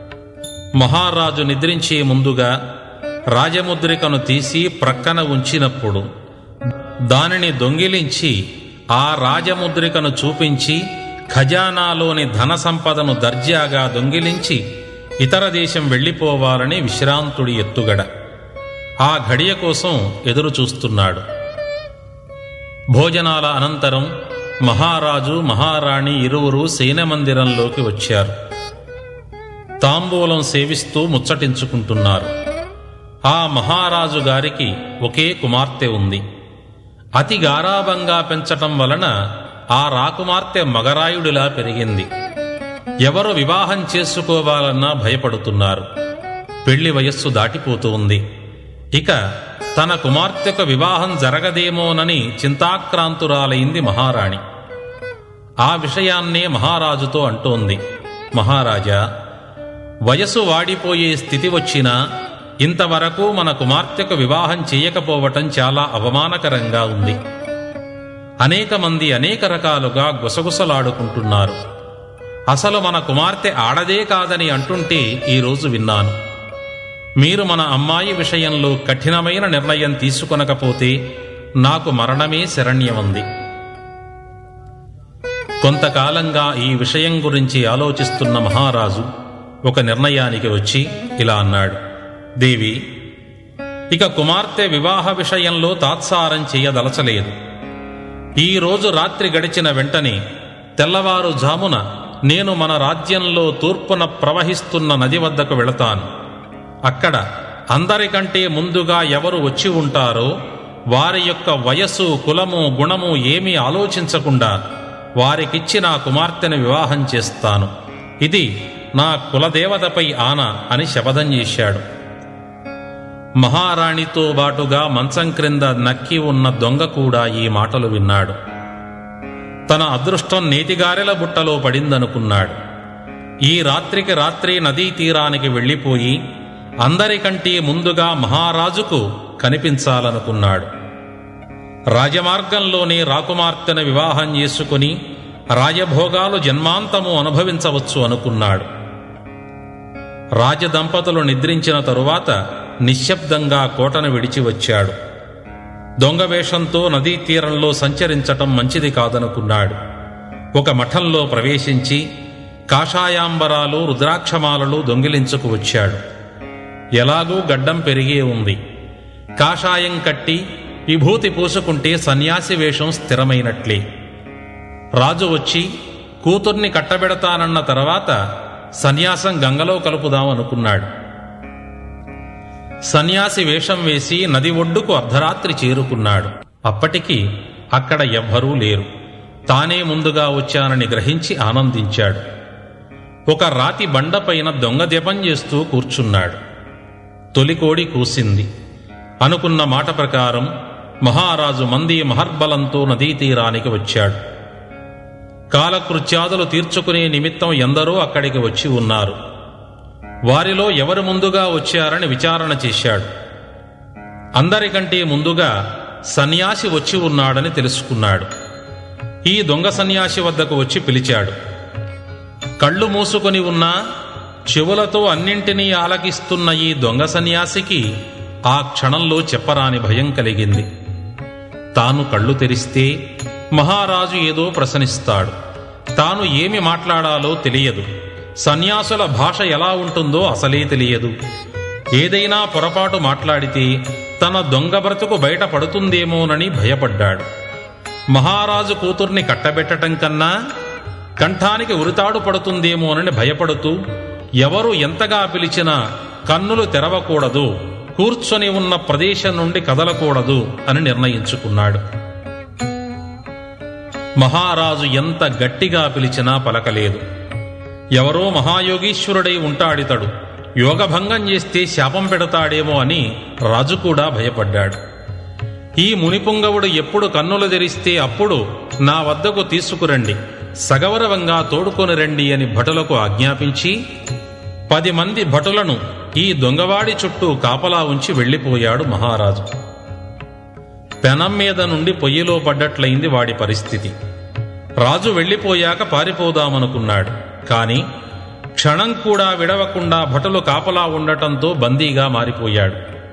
మహారాజు నిద్రించే ముందుగా రాజముద్రికను తీసి ప్రక్కన ఉంచినప్పుడు దానిని దొంగిలించి ఆ రాజముద్రికను చూపించి ఖజానాలోని ధన సంపదను దర్జాగా దొంగిలించి ఇతర దేశం వెళ్ళిపోవాలని విశ్రాంతుడి ఎత్తుగడ ఆ ఘడియ కోసం ఎదురు చూస్తున్నాడు భోజనాల అనంతరం మహారాజు మహారాణి ఇరువురు మందిరంలోకి వచ్చారు తాంబూలం సేవిస్తూ ముచ్చటించుకుంటున్నారు ఆ మహారాజు గారికి ఒకే కుమార్తె ఉంది అతి గారాబంగా పెంచటం వలన ఆ రాకుమార్తె మగరాయుడిలా పెరిగింది ఎవరు వివాహం చేసుకోవాలన్నా భయపడుతున్నారు పెళ్లి వయస్సు దాటిపోతూ ఉంది ఇక తన కుమార్తెకు వివాహం జరగదేమోనని చింతాక్రాంతురాలైంది మహారాణి ఆ విషయాన్నే మహారాజుతో అంటోంది మహారాజా వయసు వాడిపోయే స్థితి వచ్చినా ఇంతవరకు మన కుమార్తెకు వివాహం చేయకపోవటం చాలా అవమానకరంగా ఉంది అనేక మంది అనేక రకాలుగా గుసగుసలాడుకుంటున్నారు అసలు మన కుమార్తె ఆడదే కాదని అంటుంటే ఈరోజు విన్నాను మీరు మన అమ్మాయి విషయంలో కఠినమైన నిర్ణయం తీసుకొనకపోతే నాకు మరణమే శరణ్యమంది కొంతకాలంగా ఈ విషయం గురించి ఆలోచిస్తున్న మహారాజు ఒక నిర్ణయానికి వచ్చి ఇలా అన్నాడు దేవి ఇక కుమార్తె వివాహ విషయంలో తాత్సారం చేయదలచలేదు ఈ రోజు రాత్రి గడిచిన వెంటనే తెల్లవారుజామున నేను మన రాజ్యంలో తూర్పున ప్రవహిస్తున్న నది వద్దకు వెళతాను అక్కడ అందరికంటే ముందుగా ఎవరు వచ్చి ఉంటారో వారి యొక్క వయస్సు కులము గుణము ఏమీ ఆలోచించకుండా వారికిచ్చి నా కుమార్తెను వివాహం చేస్తాను ఇది నా కులదేవతపై ఆన అని శపథం చేశాడు మహారాణితో బాటుగా మంచం క్రింద నక్కి ఉన్న దొంగ కూడా ఈ మాటలు విన్నాడు తన అదృష్టం నేతిగారెల బుట్టలో పడిందనుకున్నాడు ఈ రాత్రికి రాత్రి నదీ తీరానికి వెళ్ళిపోయి అందరికంటే ముందుగా మహారాజుకు కనిపించాలనుకున్నాడు రాజమార్గంలోనే రాకుమార్తెను వివాహం చేసుకుని రాజభోగాలు జన్మాంతము అనుభవించవచ్చు అనుకున్నాడు రాజదంపతులు నిద్రించిన తరువాత నిశ్శబ్దంగా కోటను విడిచి వచ్చాడు దొంగ వేషంతో నదీ తీరంలో సంచరించటం మంచిది కాదనుకున్నాడు ఒక మఠంలో ప్రవేశించి కాషాయాంబరాలు రుద్రాక్షమాలలు దొంగిలించుకు వచ్చాడు ఎలాగూ గడ్డం పెరిగే ఉంది కాషాయం కట్టి విభూతి పూసుకుంటే సన్యాసి వేషం స్థిరమైనట్లే రాజు వచ్చి కూతుర్ని కట్టబెడతానన్న తర్వాత సన్యాసం గంగలో కలుపుదాం అనుకున్నాడు సన్యాసి వేషం వేసి నది ఒడ్డుకు అర్ధరాత్రి చేరుకున్నాడు అప్పటికి అక్కడ ఎవ్వరూ లేరు తానే ముందుగా వచ్చానని గ్రహించి ఆనందించాడు ఒక రాతి బండపైన దొంగ జపం చేస్తూ కూర్చున్నాడు తొలికోడి కూసింది అనుకున్న మాట ప్రకారం మహారాజు మంది మహర్బలంతో నదీ తీరానికి వచ్చాడు కాలకృత్యాదులు తీర్చుకునే నిమిత్తం ఎందరో అక్కడికి వచ్చి ఉన్నారు వారిలో ఎవరు ముందుగా వచ్చారని విచారణ చేశాడు అందరికంటే ముందుగా సన్యాసి వచ్చి ఉన్నాడని తెలుసుకున్నాడు ఈ దొంగ సన్యాసి వద్దకు వచ్చి పిలిచాడు కళ్ళు మూసుకొని ఉన్న చెవులతో అన్నింటినీ ఆలకిస్తున్న ఈ దొంగ సన్యాసికి ఆ క్షణంలో చెప్పరాని భయం కలిగింది తాను కళ్ళు తెరిస్తే మహారాజు ఏదో ప్రశ్నిస్తాడు తాను ఏమి మాట్లాడాలో తెలియదు సన్యాసుల భాష ఎలా ఉంటుందో అసలే తెలియదు ఏదైనా పొరపాటు మాట్లాడితే తన దొంగ బ్రతుకు బయట పడుతుందేమోనని భయపడ్డాడు మహారాజు కూతుర్ని కట్టబెట్టటం కన్నా కంఠానికి ఉరితాడు పడుతుందేమోనని భయపడుతూ ఎవరు ఎంతగా పిలిచినా కన్నులు తెరవకూడదు కూర్చొని ఉన్న ప్రదేశం నుండి కదలకూడదు అని నిర్ణయించుకున్నాడు మహారాజు ఎంత గట్టిగా పిలిచినా పలకలేదు ఎవరో మహాయోగీశ్వరుడై ఉంటాడితడు యోగభంగం చేస్తే శాపం పెడతాడేమో అని రాజు కూడా భయపడ్డాడు ఈ మునిపుంగవుడు ఎప్పుడు కన్నులు తెరిస్తే అప్పుడు నా వద్దకు తీసుకురండి సగౌరవంగా తోడుకొని రండి అని భటులకు ఆజ్ఞాపించి పది మంది భటులను ఈ దొంగవాడి చుట్టూ కాపలా ఉంచి వెళ్ళిపోయాడు మహారాజు పెనం మీద నుండి పొయ్యిలో పడ్డట్లయింది వాడి పరిస్థితి రాజు వెళ్ళిపోయాక పారిపోదామనుకున్నాడు కాని క్షణం కూడా విడవకుండా భటులు కాపలా ఉండటంతో బందీగా మారిపోయాడు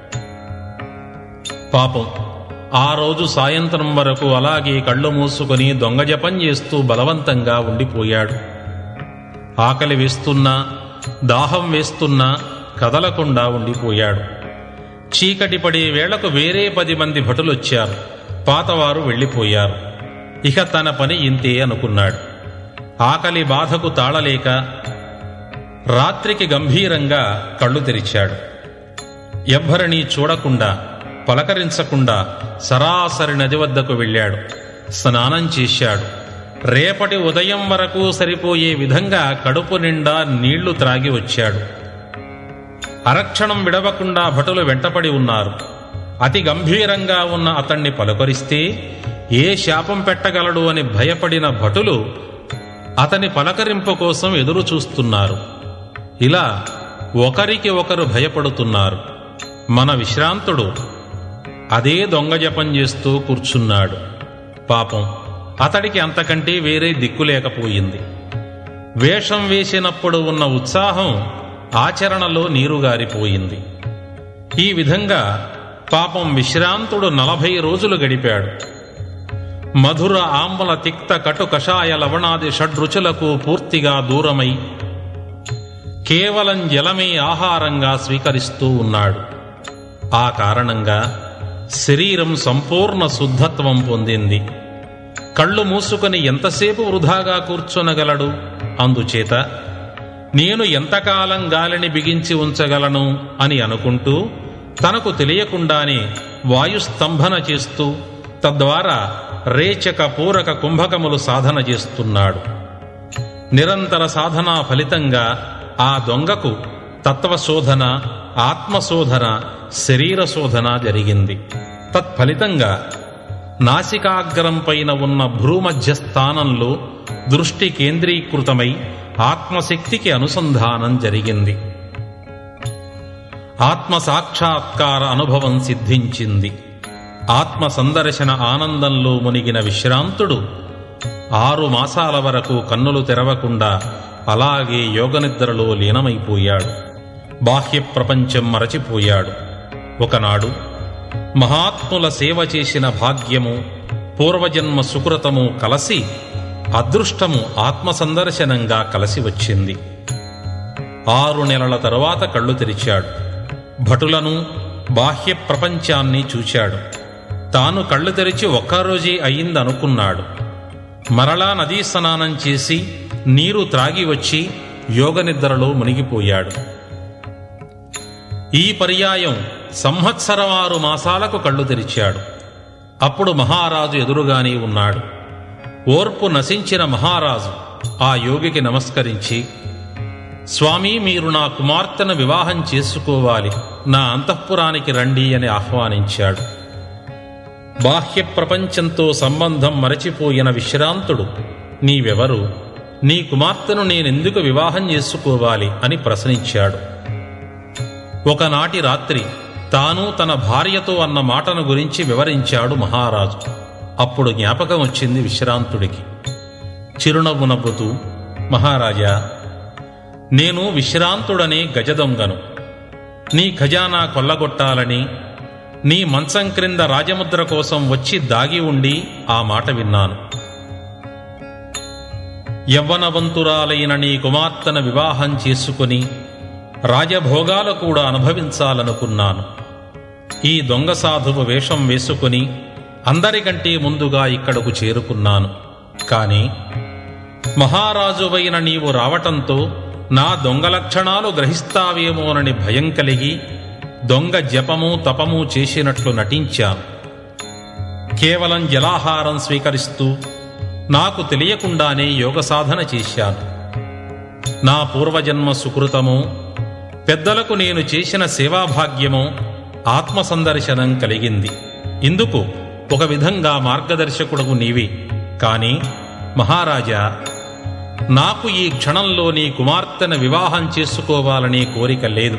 పాపం ఆ రోజు సాయంత్రం వరకు అలాగే కళ్ళు మూసుకొని దొంగ జపం చేస్తూ బలవంతంగా ఉండిపోయాడు ఆకలి వేస్తున్నా దాహం వేస్తున్నా కదలకుండా ఉండిపోయాడు చీకటి పడే వేళకు వేరే పది మంది భటులొచ్చారు పాతవారు వెళ్ళిపోయారు ఇక తన పని ఇంతే అనుకున్నాడు ఆకలి బాధకు తాళలేక రాత్రికి గంభీరంగా కళ్ళు తెరిచాడు ఎవ్వరినీ చూడకుండా పలకరించకుండా సరాసరి నది వద్దకు వెళ్ళాడు స్నానం చేశాడు రేపటి ఉదయం వరకు సరిపోయే విధంగా కడుపు నిండా నీళ్లు త్రాగి వచ్చాడు అరక్షణం విడవకుండా భటులు వెంటపడి ఉన్నారు అతి గంభీరంగా ఉన్న అతణ్ణి పలకరిస్తే ఏ శాపం పెట్టగలడు అని భయపడిన భటులు అతని పలకరింపు కోసం ఎదురు చూస్తున్నారు ఇలా ఒకరికి ఒకరు భయపడుతున్నారు మన విశ్రాంతుడు అదే దొంగ జపం చేస్తూ కూర్చున్నాడు పాపం అతడికి అంతకంటే వేరే దిక్కు లేకపోయింది వేషం వేసినప్పుడు ఉన్న ఉత్సాహం ఆచరణలో నీరుగారిపోయింది ఈ విధంగా పాపం విశ్రాంతుడు నలభై రోజులు గడిపాడు మధుర ఆంబల తిక్త కటు కషాయ లవణాది షడ్రుచులకు పూర్తిగా దూరమై కేవలం జలమే ఆహారంగా స్వీకరిస్తూ ఉన్నాడు ఆ కారణంగా శరీరం సంపూర్ణ శుద్ధత్వం పొందింది కళ్ళు మూసుకొని ఎంతసేపు వృధాగా కూర్చొనగలడు అందుచేత నేను ఎంతకాలం గాలిని బిగించి ఉంచగలను అని అనుకుంటూ తనకు తెలియకుండానే వాయుస్తంభన చేస్తూ తద్వారా రేచక పూరక కుంభకములు సాధన చేస్తున్నాడు నిరంతర సాధనా ఫలితంగా ఆ దొంగకు తత్వశోధన ఆత్మశోధన శరీర శోధన జరిగింది తత్ఫలితంగా నాసికాగ్రం పైన ఉన్న భ్రూమధ్య స్థానంలో దృష్టి కేంద్రీకృతమై ఆత్మశక్తికి అనుసంధానం జరిగింది ఆత్మ సాక్షాత్కార అనుభవం సిద్ధించింది ఆత్మ సందర్శన ఆనందంలో మునిగిన విశ్రాంతుడు ఆరు మాసాల వరకు కన్నులు తెరవకుండా అలాగే యోగనిద్రలో లీనమైపోయాడు బాహ్య ప్రపంచం మరచిపోయాడు ఒకనాడు మహాత్ముల సేవ చేసిన భాగ్యము పూర్వజన్మ సుకృతము కలసి అదృష్టము ఆత్మ సందర్శనంగా కలిసి వచ్చింది ఆరు నెలల తరువాత కళ్ళు తెరిచాడు భటులను బాహ్య ప్రపంచాన్ని చూచాడు తాను కళ్ళు తెరిచి ఒక్కరోజే అయిందనుకున్నాడు మరలా నదీ స్నానం చేసి నీరు త్రాగి వచ్చి యోగనిద్రలో మునిగిపోయాడు ఈ పర్యాయం సంవత్సరం ఆరు మాసాలకు కళ్ళు తెరిచాడు అప్పుడు మహారాజు ఎదురుగానే ఉన్నాడు ఓర్పు నశించిన మహారాజు ఆ యోగికి నమస్కరించి స్వామి మీరు నా కుమార్తెను వివాహం చేసుకోవాలి నా అంతఃపురానికి రండి అని ఆహ్వానించాడు బాహ్య ప్రపంచంతో సంబంధం మరచిపోయిన విశ్రాంతుడు నీవెవరు నీ కుమార్తెను నేనెందుకు వివాహం చేసుకోవాలి అని ప్రశ్నించాడు ఒకనాటి రాత్రి తాను తన భార్యతో అన్న మాటను గురించి వివరించాడు మహారాజు అప్పుడు జ్ఞాపకం వచ్చింది విశ్రాంతుడికి చిరునవ్వు నవ్వుతూ మహారాజా నేను విశ్రాంతుడనే గజదొంగను నీ ఖజానా కొల్లగొట్టాలని నీ మంచం క్రింద రాజముద్ర కోసం వచ్చి దాగి ఉండి ఆ మాట విన్నాను యవ్వనవంతురాలైన నీ కుమార్తెను వివాహం చేసుకుని రాజభోగాలు కూడా అనుభవించాలనుకున్నాను ఈ దొంగ సాధువు వేషం వేసుకుని అందరికంటే ముందుగా ఇక్కడకు చేరుకున్నాను కాని మహారాజువైన నీవు రావటంతో నా దొంగ లక్షణాలు గ్రహిస్తావేమోనని భయం కలిగి దొంగ జపము తపము చేసినట్లు నటించాను కేవలం జలాహారం స్వీకరిస్తూ నాకు తెలియకుండానే యోగ సాధన చేశాను నా పూర్వజన్మ సుకృతము పెద్దలకు నేను చేసిన సేవాభాగ్యము ఆత్మ సందర్శనం కలిగింది ఇందుకు ఒక విధంగా మార్గదర్శకుడవు నీవి కాని మహారాజా నాకు ఈ క్షణంలో నీ కుమార్తెను వివాహం చేసుకోవాలనే కోరిక లేదు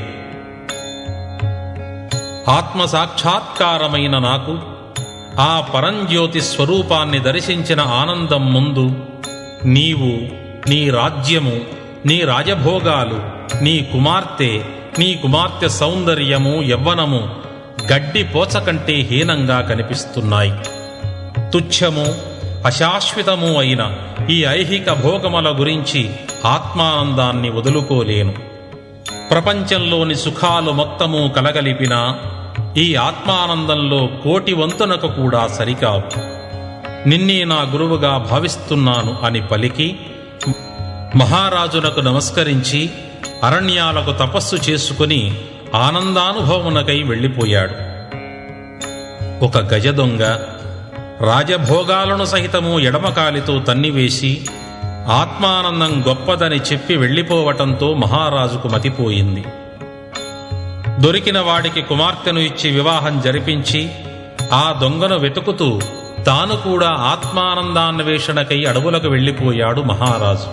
ఆత్మ సాక్షాత్కారమైన నాకు ఆ పరంజ్యోతి స్వరూపాన్ని దర్శించిన ఆనందం ముందు నీవు నీ రాజ్యము నీ రాజభోగాలు నీ కుమార్తె నీ కుమార్తె సౌందర్యము యవ్వనము గడ్డి పోచ కంటే హీనంగా కనిపిస్తున్నాయి తుచ్చము అశాశ్వతము అయిన ఈ ఐహిక భోగముల గురించి ఆత్మానందాన్ని వదులుకోలేను ప్రపంచంలోని సుఖాలు మొత్తము కలగలిపిన ఈ ఆత్మానందంలో కోటి వంతునకు కూడా సరికావు నిన్నే నా గురువుగా భావిస్తున్నాను అని పలికి మహారాజునకు నమస్కరించి అరణ్యాలకు తపస్సు చేసుకుని ఆనందానుభవమునకై వెళ్ళిపోయాడు ఒక గజదొంగ రాజభోగాలను సహితము ఎడమకాలితో తన్నివేసి ఆత్మానందం గొప్పదని చెప్పి వెళ్ళిపోవటంతో మహారాజుకు మతిపోయింది దొరికిన వాడికి కుమార్తెను ఇచ్చి వివాహం జరిపించి ఆ దొంగను వెతుకుతూ తాను కూడా ఆత్మానందాన్వేషణకై అడవులకు వెళ్ళిపోయాడు మహారాజు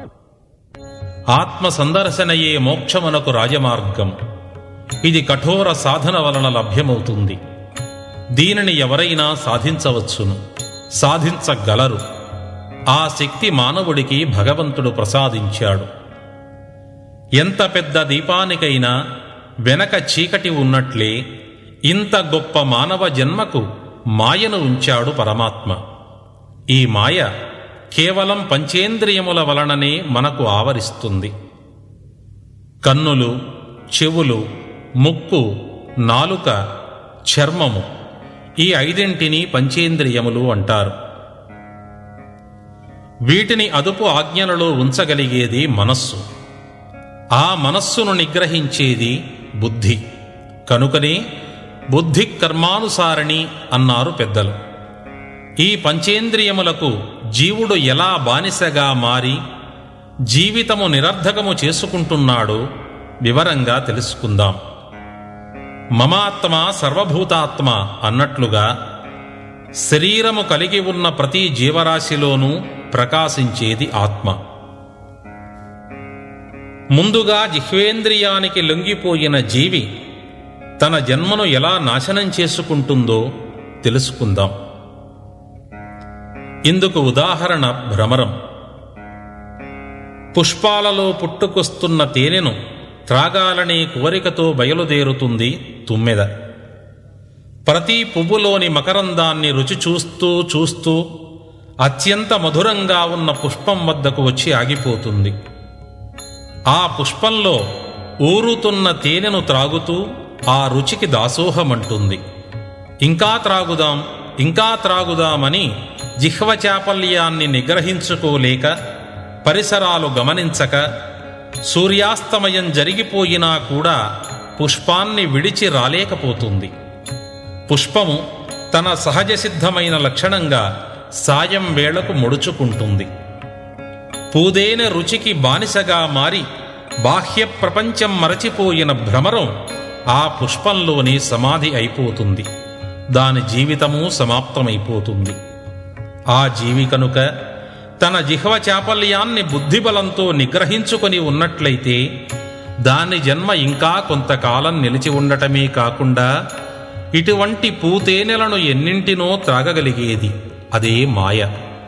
ఆత్మ సందర్శనయే మోక్షమునకు రాజమార్గం ఇది కఠోర సాధన వలన లభ్యమవుతుంది దీనిని ఎవరైనా సాధించవచ్చును సాధించగలరు ఆ శక్తి మానవుడికి భగవంతుడు ప్రసాదించాడు ఎంత పెద్ద దీపానికైనా వెనక చీకటి ఉన్నట్లే ఇంత గొప్ప మానవ జన్మకు మాయను ఉంచాడు పరమాత్మ ఈ మాయ కేవలం పంచేంద్రియముల వలననే మనకు ఆవరిస్తుంది కన్నులు చెవులు ముక్కు నాలుక చర్మము ఈ ఐదింటిని పంచేంద్రియములు అంటారు వీటిని అదుపు ఆజ్ఞలలో ఉంచగలిగేది మనస్సు ఆ మనస్సును నిగ్రహించేది బుద్ధి కనుకనే బుద్ధి కర్మానుసారిణి అన్నారు పెద్దలు ఈ పంచేంద్రియములకు జీవుడు ఎలా బానిసగా మారి జీవితము నిరర్ధకము చేసుకుంటున్నాడో వివరంగా తెలుసుకుందాం మమాత్మ సర్వభూతాత్మ అన్నట్లుగా శరీరము కలిగి ఉన్న ప్రతి జీవరాశిలోనూ ప్రకాశించేది ఆత్మ ముందుగా జిహ్వేంద్రియానికి లొంగిపోయిన జీవి తన జన్మను ఎలా నాశనం చేసుకుంటుందో తెలుసుకుందాం ఇందుకు ఉదాహరణ భ్రమరం పుష్పాలలో పుట్టుకొస్తున్న తేనెను త్రాగాలనే కోరికతో బయలుదేరుతుంది తుమ్మెద ప్రతి పువ్వులోని మకరందాన్ని రుచి చూస్తూ చూస్తూ అత్యంత మధురంగా ఉన్న పుష్పం వద్దకు వచ్చి ఆగిపోతుంది ఆ పుష్పంలో ఊరుతున్న తేనెను త్రాగుతూ ఆ రుచికి దాసోహమంటుంది ఇంకా త్రాగుదాం ఇంకా త్రాగుదామని జిహ్వ చాపల్యాన్ని నిగ్రహించుకోలేక పరిసరాలు గమనించక సూర్యాస్తమయం జరిగిపోయినా కూడా పుష్పాన్ని విడిచి రాలేకపోతుంది పుష్పము తన సహజ సిద్ధమైన లక్షణంగా సాయం వేళకు ముడుచుకుంటుంది పూదేన రుచికి బానిసగా మారి బాహ్య ప్రపంచం మరచిపోయిన భ్రమరం ఆ పుష్పంలోనే సమాధి అయిపోతుంది దాని జీవితము సమాప్తమైపోతుంది ఆ జీవి కనుక తన జిహ్వ చాపల్యాన్ని బుద్ధిబలంతో నిగ్రహించుకొని ఉన్నట్లయితే దాని జన్మ ఇంకా కొంతకాలం నిలిచి ఉండటమే కాకుండా ఇటువంటి పూతేనెలను ఎన్నింటినో త్రాగగలిగేది అదే మాయ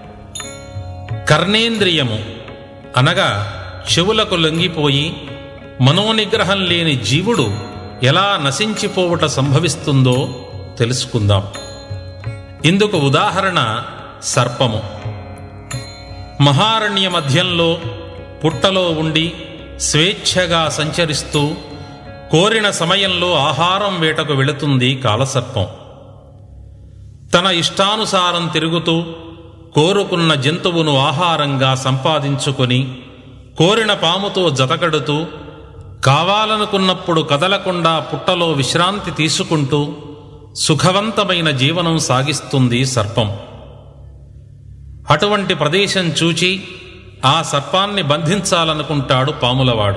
కర్ణేంద్రియము అనగా చెవులకు లొంగిపోయి మనోనిగ్రహం లేని జీవుడు ఎలా నశించిపోవుట సంభవిస్తుందో తెలుసుకుందాం ఇందుకు ఉదాహరణ సర్పము మహారణ్య మధ్యంలో పుట్టలో ఉండి స్వేచ్ఛగా సంచరిస్తూ కోరిన సమయంలో ఆహారం వేటకు వెళుతుంది కాలసర్పం తన ఇష్టానుసారం తిరుగుతూ కోరుకున్న జంతువును ఆహారంగా సంపాదించుకొని కోరిన పాముతో జతకడుతూ కావాలనుకున్నప్పుడు కదలకుండా పుట్టలో విశ్రాంతి తీసుకుంటూ సుఖవంతమైన జీవనం సాగిస్తుంది సర్పం అటువంటి ప్రదేశం చూచి ఆ సర్పాన్ని బంధించాలనుకుంటాడు పాములవాడు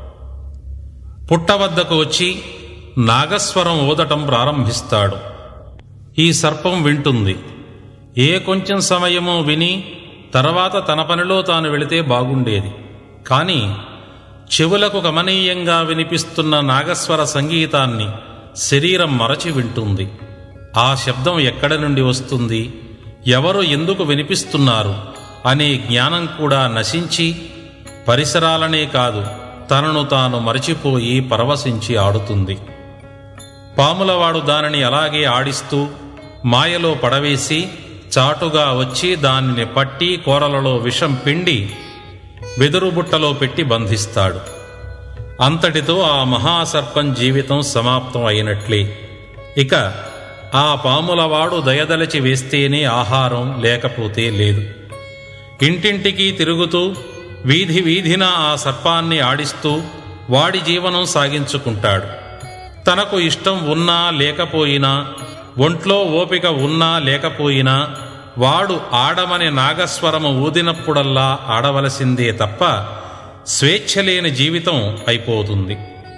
పుట్ట వద్దకు వచ్చి నాగస్వరం ఊదటం ప్రారంభిస్తాడు ఈ సర్పం వింటుంది ఏ కొంచెం సమయమో విని తర్వాత తన పనిలో తాను వెళితే బాగుండేది కానీ చెవులకు గమనీయంగా వినిపిస్తున్న నాగస్వర సంగీతాన్ని శరీరం మరచి వింటుంది ఆ శబ్దం ఎక్కడి నుండి వస్తుంది ఎవరు ఎందుకు వినిపిస్తున్నారు అనే జ్ఞానం కూడా నశించి పరిసరాలనే కాదు తనను తాను మరచిపోయి పరవశించి ఆడుతుంది పాములవాడు దానిని అలాగే ఆడిస్తూ మాయలో పడవేసి చాటుగా వచ్చి దానిని పట్టి కూరలలో విషం పిండి వెదురు బుట్టలో పెట్టి బంధిస్తాడు అంతటితో ఆ మహాసర్పం జీవితం సమాప్తం అయినట్లే ఇక ఆ పాములవాడు దయదలచి వేస్తేనే ఆహారం లేకపోతే లేదు ఇంటింటికి తిరుగుతూ వీధి వీధిన ఆ సర్పాన్ని ఆడిస్తూ వాడి జీవనం సాగించుకుంటాడు తనకు ఇష్టం ఉన్నా లేకపోయినా ఒంట్లో ఓపిక ఉన్నా లేకపోయినా వాడు ఆడమని నాగస్వరము ఊదినప్పుడల్లా ఆడవలసిందే తప్ప స్వేచ్ఛ లేని జీవితం అయిపోతుంది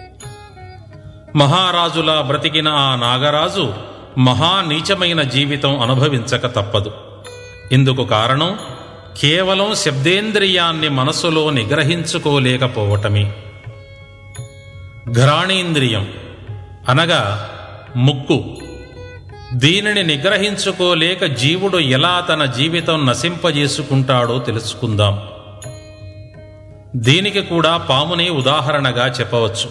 మహారాజులా బ్రతికిన ఆ నాగరాజు మహానీచమైన జీవితం అనుభవించక తప్పదు ఇందుకు కారణం కేవలం శబ్దేంద్రియాన్ని మనసులో నిగ్రహించుకోలేకపోవటమే ఘ్రాణేంద్రియం అనగా ముక్కు దీనిని నిగ్రహించుకోలేక జీవుడు ఎలా తన జీవితం నశింపజేసుకుంటాడో తెలుసుకుందాం దీనికి కూడా పాముని ఉదాహరణగా చెప్పవచ్చు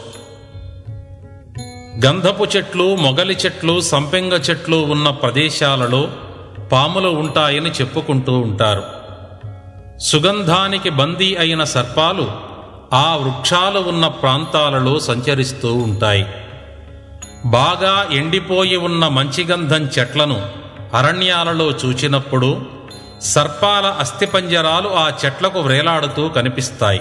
గంధపు చెట్లు మొగలి చెట్లు సంపెంగ చెట్లు ఉన్న ప్రదేశాలలో పాములు ఉంటాయని చెప్పుకుంటూ ఉంటారు సుగంధానికి బందీ అయిన సర్పాలు ఆ వృక్షాలు ఉన్న ప్రాంతాలలో సంచరిస్తూ ఉంటాయి బాగా ఎండిపోయి ఉన్న మంచిగంధం చెట్లను అరణ్యాలలో చూచినప్పుడు సర్పాల అస్థిపంజరాలు ఆ చెట్లకు వ్రేలాడుతూ కనిపిస్తాయి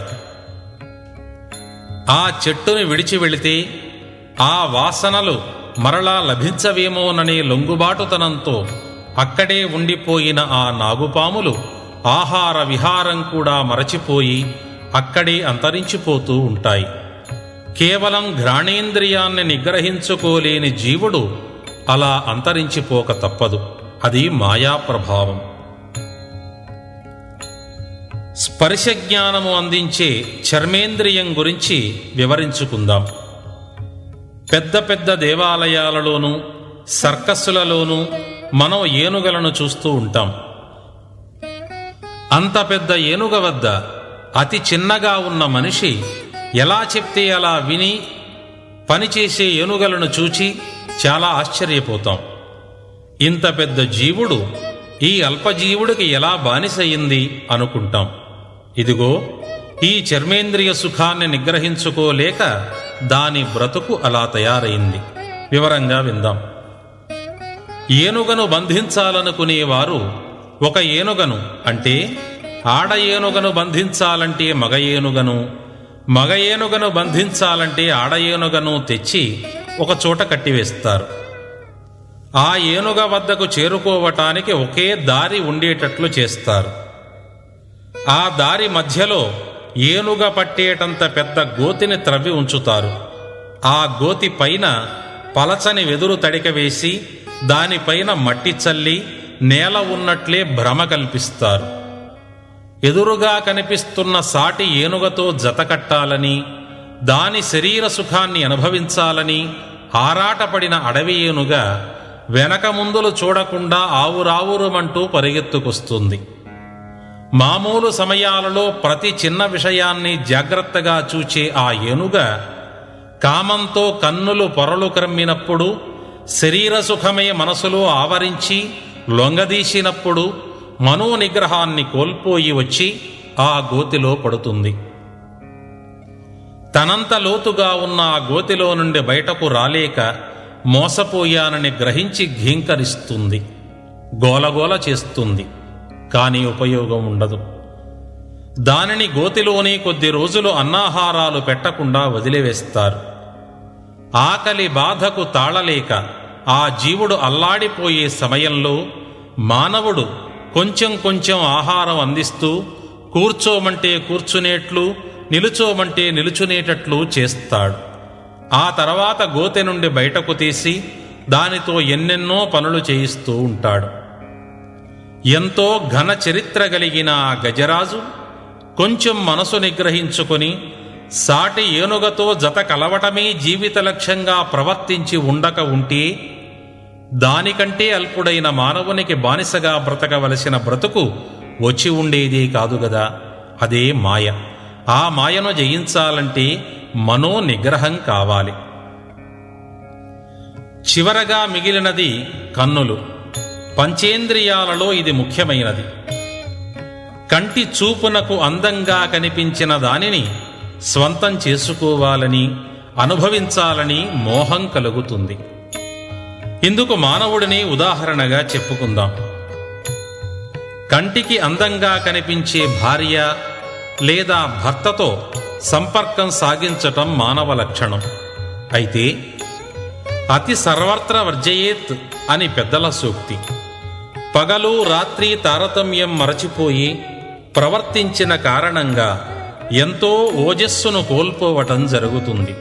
ఆ చెట్టుని విడిచి వెళితే ఆ వాసనలు మరలా లభించవేమోననే లొంగుబాటుతనంతో అక్కడే ఉండిపోయిన ఆ నాగుపాములు ఆహార విహారం కూడా మరచిపోయి అక్కడే అంతరించిపోతూ ఉంటాయి కేవలం ఘ్రాణేంద్రియాన్ని నిగ్రహించుకోలేని జీవుడు అలా అంతరించిపోక తప్పదు అది మాయా ప్రభావం స్పర్శ జ్ఞానము అందించే చర్మేంద్రియం గురించి వివరించుకుందాం పెద్ద పెద్ద దేవాలయాలలోనూ సర్కస్సులలోనూ మనం ఏనుగలను చూస్తూ ఉంటాం అంత పెద్ద ఏనుగ వద్ద అతి చిన్నగా ఉన్న మనిషి ఎలా చెప్తే అలా విని పనిచేసే ఏనుగలను చూచి చాలా ఆశ్చర్యపోతాం ఇంత పెద్ద జీవుడు ఈ అల్పజీవుడికి ఎలా బానిసయింది అనుకుంటాం ఇదిగో ఈ చర్మేంద్రియ సుఖాన్ని నిగ్రహించుకోలేక దాని బ్రతుకు అలా తయారైంది వివరంగా విందాం ఏనుగను బంధించాలనుకునేవారు ఒక ఏనుగను అంటే ఆడ ఏనుగను బంధించాలంటే మగ ఏనుగను మగ ఏనుగను బంధించాలంటే ఆడ ఏనుగను తెచ్చి ఒక చోట కట్టివేస్తారు ఆ ఏనుగ వద్దకు చేరుకోవటానికి ఒకే దారి ఉండేటట్లు చేస్తారు ఆ దారి మధ్యలో ఏనుగ పట్టేటంత పెద్ద గోతిని త్రవ్వి ఉంచుతారు ఆ గోతి పైన పలచని వెదురు తడిక వేసి దానిపైన మట్టి చల్లి నేల ఉన్నట్లే భ్రమ కల్పిస్తారు ఎదురుగా కనిపిస్తున్న సాటి ఏనుగతో జత కట్టాలని దాని శరీర సుఖాన్ని అనుభవించాలని ఆరాటపడిన అడవి ఏనుగా వెనక ముందులు చూడకుండా ఆవురావురమంటూ పరిగెత్తుకొస్తుంది మామూలు సమయాలలో ప్రతి చిన్న విషయాన్ని జాగ్రత్తగా చూచే ఆ ఏనుగ కామంతో కన్నులు పొరలు క్రమ్మినప్పుడు శరీర సుఖమే మనసులో ఆవరించి లొంగదీసినప్పుడు మనో నిగ్రహాన్ని కోల్పోయి వచ్చి ఆ గోతిలో పడుతుంది తనంత లోతుగా ఉన్న ఆ గోతిలో నుండి బయటకు రాలేక మోసపోయానని గ్రహించి ఘీంకరిస్తుంది గోలగోల చేస్తుంది కానీ ఉపయోగం ఉండదు దానిని గోతిలోని కొద్ది రోజులు అన్నాహారాలు పెట్టకుండా వదిలివేస్తారు ఆకలి బాధకు తాళలేక ఆ జీవుడు అల్లాడిపోయే సమయంలో మానవుడు కొంచెం కొంచెం ఆహారం అందిస్తూ కూర్చోమంటే కూర్చునేట్లు నిలుచోమంటే నిలుచునేటట్లు చేస్తాడు ఆ తర్వాత గోతె నుండి బయటకు తీసి దానితో ఎన్నెన్నో పనులు చేయిస్తూ ఉంటాడు ఎంతో ఘన చరిత్ర కలిగిన ఆ గజరాజు కొంచెం మనసు నిగ్రహించుకొని సాటి ఏనుగతో జత కలవటమే జీవిత లక్ష్యంగా ప్రవర్తించి ఉండక ఉంటే దానికంటే అల్పుడైన మానవునికి బానిసగా బ్రతకవలసిన బ్రతుకు వచ్చి ఉండేది కాదు గదా అదే మాయ ఆ మాయను జయించాలంటే మనో నిగ్రహం కావాలి చివరగా మిగిలినది కన్నులు పంచేంద్రియాలలో ఇది ముఖ్యమైనది కంటి చూపునకు అందంగా కనిపించిన దానిని స్వంతం చేసుకోవాలని అనుభవించాలని మోహం కలుగుతుంది ఇందుకు మానవుడిని ఉదాహరణగా చెప్పుకుందాం కంటికి అందంగా కనిపించే భార్య లేదా భర్తతో సంపర్కం సాగించటం మానవ లక్షణం అయితే అతి సర్వత్ర వర్జయేత్ అని పెద్దల సూక్తి పగలు రాత్రి తారతమ్యం మరచిపోయి ప్రవర్తించిన కారణంగా ఎంతో ఓజస్సును కోల్పోవటం జరుగుతుంది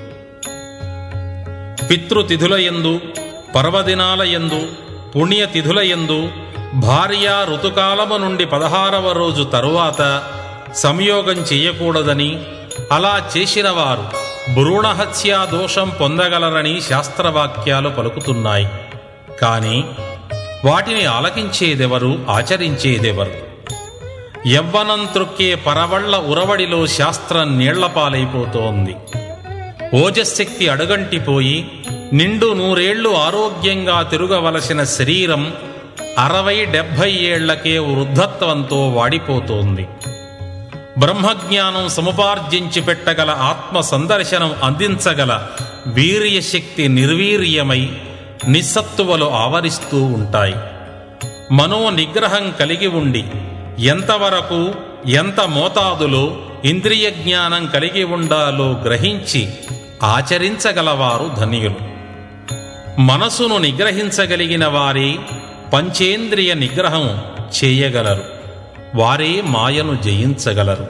పితృతిథుల యందు పర్వదినాల యందు పుణ్యతిథుల యందు భార్య ఋతుకాలము నుండి పదహారవ రోజు తరువాత సంయోగం చేయకూడదని అలా చేసిన వారు భ్రూణహత్యా దోషం పొందగలరని శాస్త్రవాక్యాలు పలుకుతున్నాయి కానీ వాటిని ఆలకించేదెవరు ఆచరించేదెవరు యవ్వనం త్రొక్కే పరవళ్ల ఉరవడిలో శాస్త్రం నీళ్లపాలైపోతోంది ఓజశక్తి అడుగంటిపోయి నిండు నూరేళ్లు ఆరోగ్యంగా తిరగవలసిన శరీరం అరవై డెబ్భై ఏళ్లకే వృద్ధత్వంతో వాడిపోతోంది బ్రహ్మజ్ఞానం సముపార్జించి పెట్టగల ఆత్మ సందర్శనం అందించగల వీర్యశక్తి నిర్వీర్యమై నిస్సత్తువలు ఆవరిస్తూ ఉంటాయి మనో నిగ్రహం కలిగి ఉండి ఎంతవరకు ఎంత మోతాదులో ఇంద్రియ జ్ఞానం కలిగి ఉండాలో గ్రహించి ఆచరించగలవారు ధన్యులు మనసును నిగ్రహించగలిగిన వారే పంచేంద్రియ నిగ్రహం చేయగలరు వారే మాయను జయించగలరు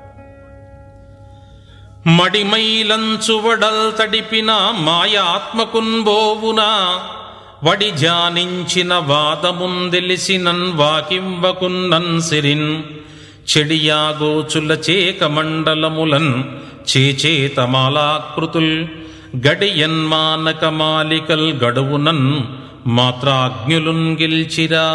మడిమైలంచువడల్ తడిపిన మాయాత్మకున్బోవునా వడి జానించిన వాదముందెలిసినన్ వాకింవకున్నన్ సిరిన్ చెడియాగోచుల చేక మండలములన్ చేచేతమాలాకృతుల్ గడియన్మానక మాలికల్ గడువునన్ మాత్రాజ్ఞులున్ గెల్చిరా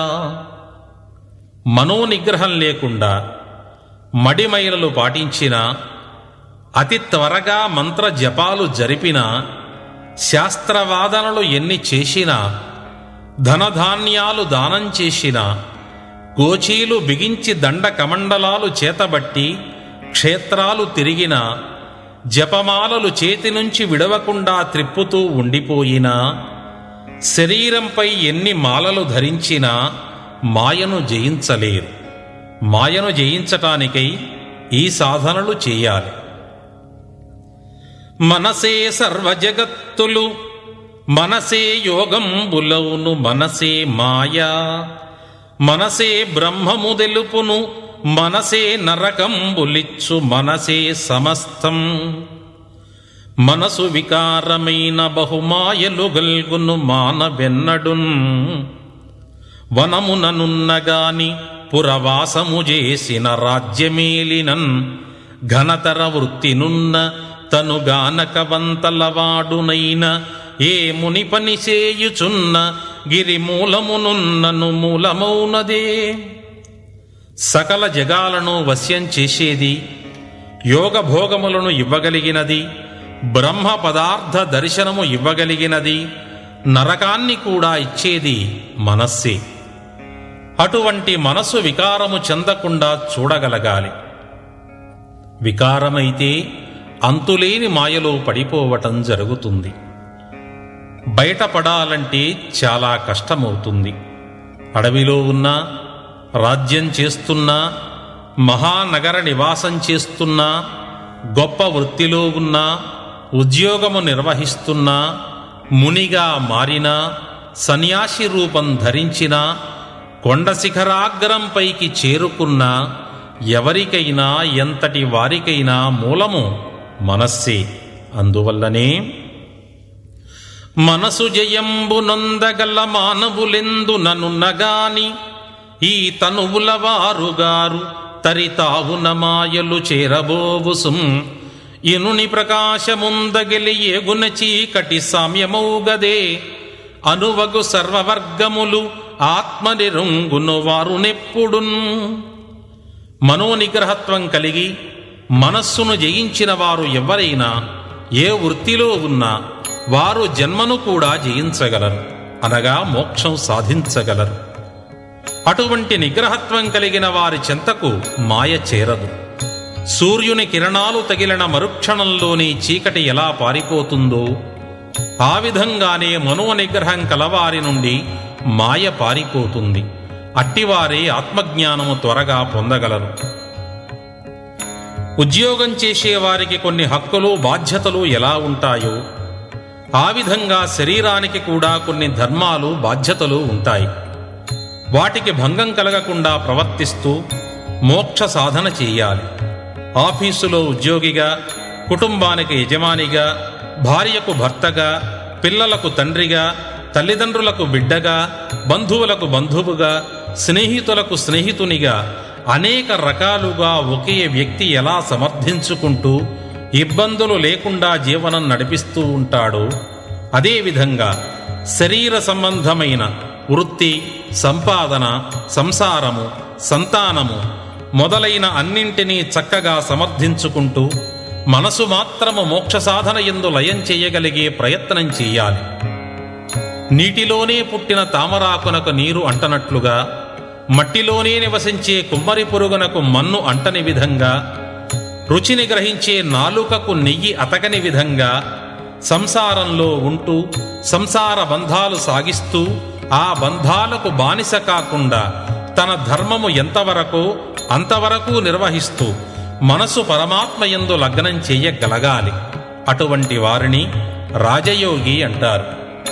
మనోనిగ్రహం లేకుండా మడిమైలలు పాటించిన అతి త్వరగా మంత్ర జపాలు జరిపిన శాస్త్రవాదనలు ఎన్ని చేసినా ధనధాన్యాలు దానం చేసినా గోచీలు బిగించి దండ కమండలాలు చేతబట్టి క్షేత్రాలు తిరిగిన జపమాలలు చేతి నుంచి విడవకుండా త్రిప్పుతూ ఉండిపోయినా శరీరంపై ఎన్ని మాలలు ధరించినా మాయను జయించలేరు మాయను జయించటానికై ఈ సాధనలు చేయాలి మనసే సర్వ జగత్తులు మనసే యోగంబులవును మనసే మాయా మనసే బ్రహ్మము తెలుపును మనసే నరకంబులిచ్చు మనసే సమస్తం మనసు వికారమైన బహుమాయలు గల్గును మానవెన్నడున్ వనముననున్నగాని పురవాసము చేసిన రాజ్యమేలినన్ ఘనతర వృత్తినున్న తనుగానకవంతలవాడునైన ఏ ముని పని చేయుచున్న గిరి మూలమునున్నను మూలమౌనదే సకల జగాలను వశ్యం చేసేది యోగ భోగములను ఇవ్వగలిగినది బ్రహ్మ పదార్థ దర్శనము ఇవ్వగలిగినది నరకాన్ని కూడా ఇచ్చేది మనస్సే అటువంటి మనసు వికారము చెందకుండా చూడగలగాలి వికారమైతే అంతులేని మాయలో పడిపోవటం జరుగుతుంది బయటపడాలంటే చాలా కష్టమవుతుంది అడవిలో ఉన్నా రాజ్యం చేస్తున్నా మహానగర నివాసం చేస్తున్నా గొప్ప వృత్తిలో ఉన్నా ఉద్యోగము నిర్వహిస్తున్నా మునిగా మారినా సన్యాసి రూపం ధరించినా కొండ శిఖరాగ్రంపైకి చేరుకున్నా ఎవరికైనా ఎంతటి వారికైనా మూలము మనస్సే అందువల్లనే మనసు జయంబు నొందగల మానవులెందు ననున్నగాని ఈ తనువుల వారుగారు తరితావున మాయలు చేరబోవుసుం ఇనుని ప్రకాశముందగలి ఏగున చీకటి సామ్యమౌగదే అనువగు సర్వవర్గములు ఆత్మనిరుంగును వారునెప్పుడున్ మనోనిగ్రహత్వం కలిగి మనస్సును జయించిన వారు ఎవరైనా ఏ వృత్తిలో ఉన్నా వారు జన్మను కూడా జయించగలరు అనగా మోక్షం సాధించగలరు అటువంటి నిగ్రహత్వం కలిగిన వారి చెంతకు మాయ చేరదు సూర్యుని కిరణాలు తగిలిన మరుక్షణంలోని చీకటి ఎలా పారిపోతుందో ఆ విధంగానే మనోనిగ్రహం కలవారి నుండి మాయ పారిపోతుంది అట్టివారే ఆత్మజ్ఞానము త్వరగా పొందగలరు ఉద్యోగం చేసే వారికి కొన్ని హక్కులు బాధ్యతలు ఎలా ఉంటాయో ఆ విధంగా శరీరానికి కూడా కొన్ని ధర్మాలు బాధ్యతలు ఉంటాయి వాటికి భంగం కలగకుండా ప్రవర్తిస్తూ మోక్ష సాధన చేయాలి ఆఫీసులో ఉద్యోగిగా కుటుంబానికి యజమానిగా భార్యకు భర్తగా పిల్లలకు తండ్రిగా తల్లిదండ్రులకు బిడ్డగా బంధువులకు బంధువుగా స్నేహితులకు స్నేహితునిగా అనేక రకాలుగా ఒకే వ్యక్తి ఎలా సమర్థించుకుంటూ ఇబ్బందులు లేకుండా జీవనం నడిపిస్తూ ఉంటాడో అదేవిధంగా శరీర సంబంధమైన వృత్తి సంపాదన సంసారము సంతానము మొదలైన అన్నింటినీ చక్కగా సమర్థించుకుంటూ మనసు మాత్రము మోక్ష సాధన ఎందు లయం చేయగలిగే ప్రయత్నం చెయ్యాలి నీటిలోనే పుట్టిన తామరాకునకు నీరు అంటనట్లుగా మట్టిలోనే నివసించే కుమ్మరి పురుగునకు మన్ను అంటని విధంగా రుచిని గ్రహించే నాలుకకు నెయ్యి అతకని విధంగా సంసారంలో ఉంటూ సంసార బంధాలు సాగిస్తూ ఆ బంధాలకు బానిస కాకుండా తన ధర్మము ఎంతవరకు అంతవరకు నిర్వహిస్తూ మనసు పరమాత్మ యందు లగ్నం చెయ్యగలగాలి అటువంటి వారిని రాజయోగి అంటారు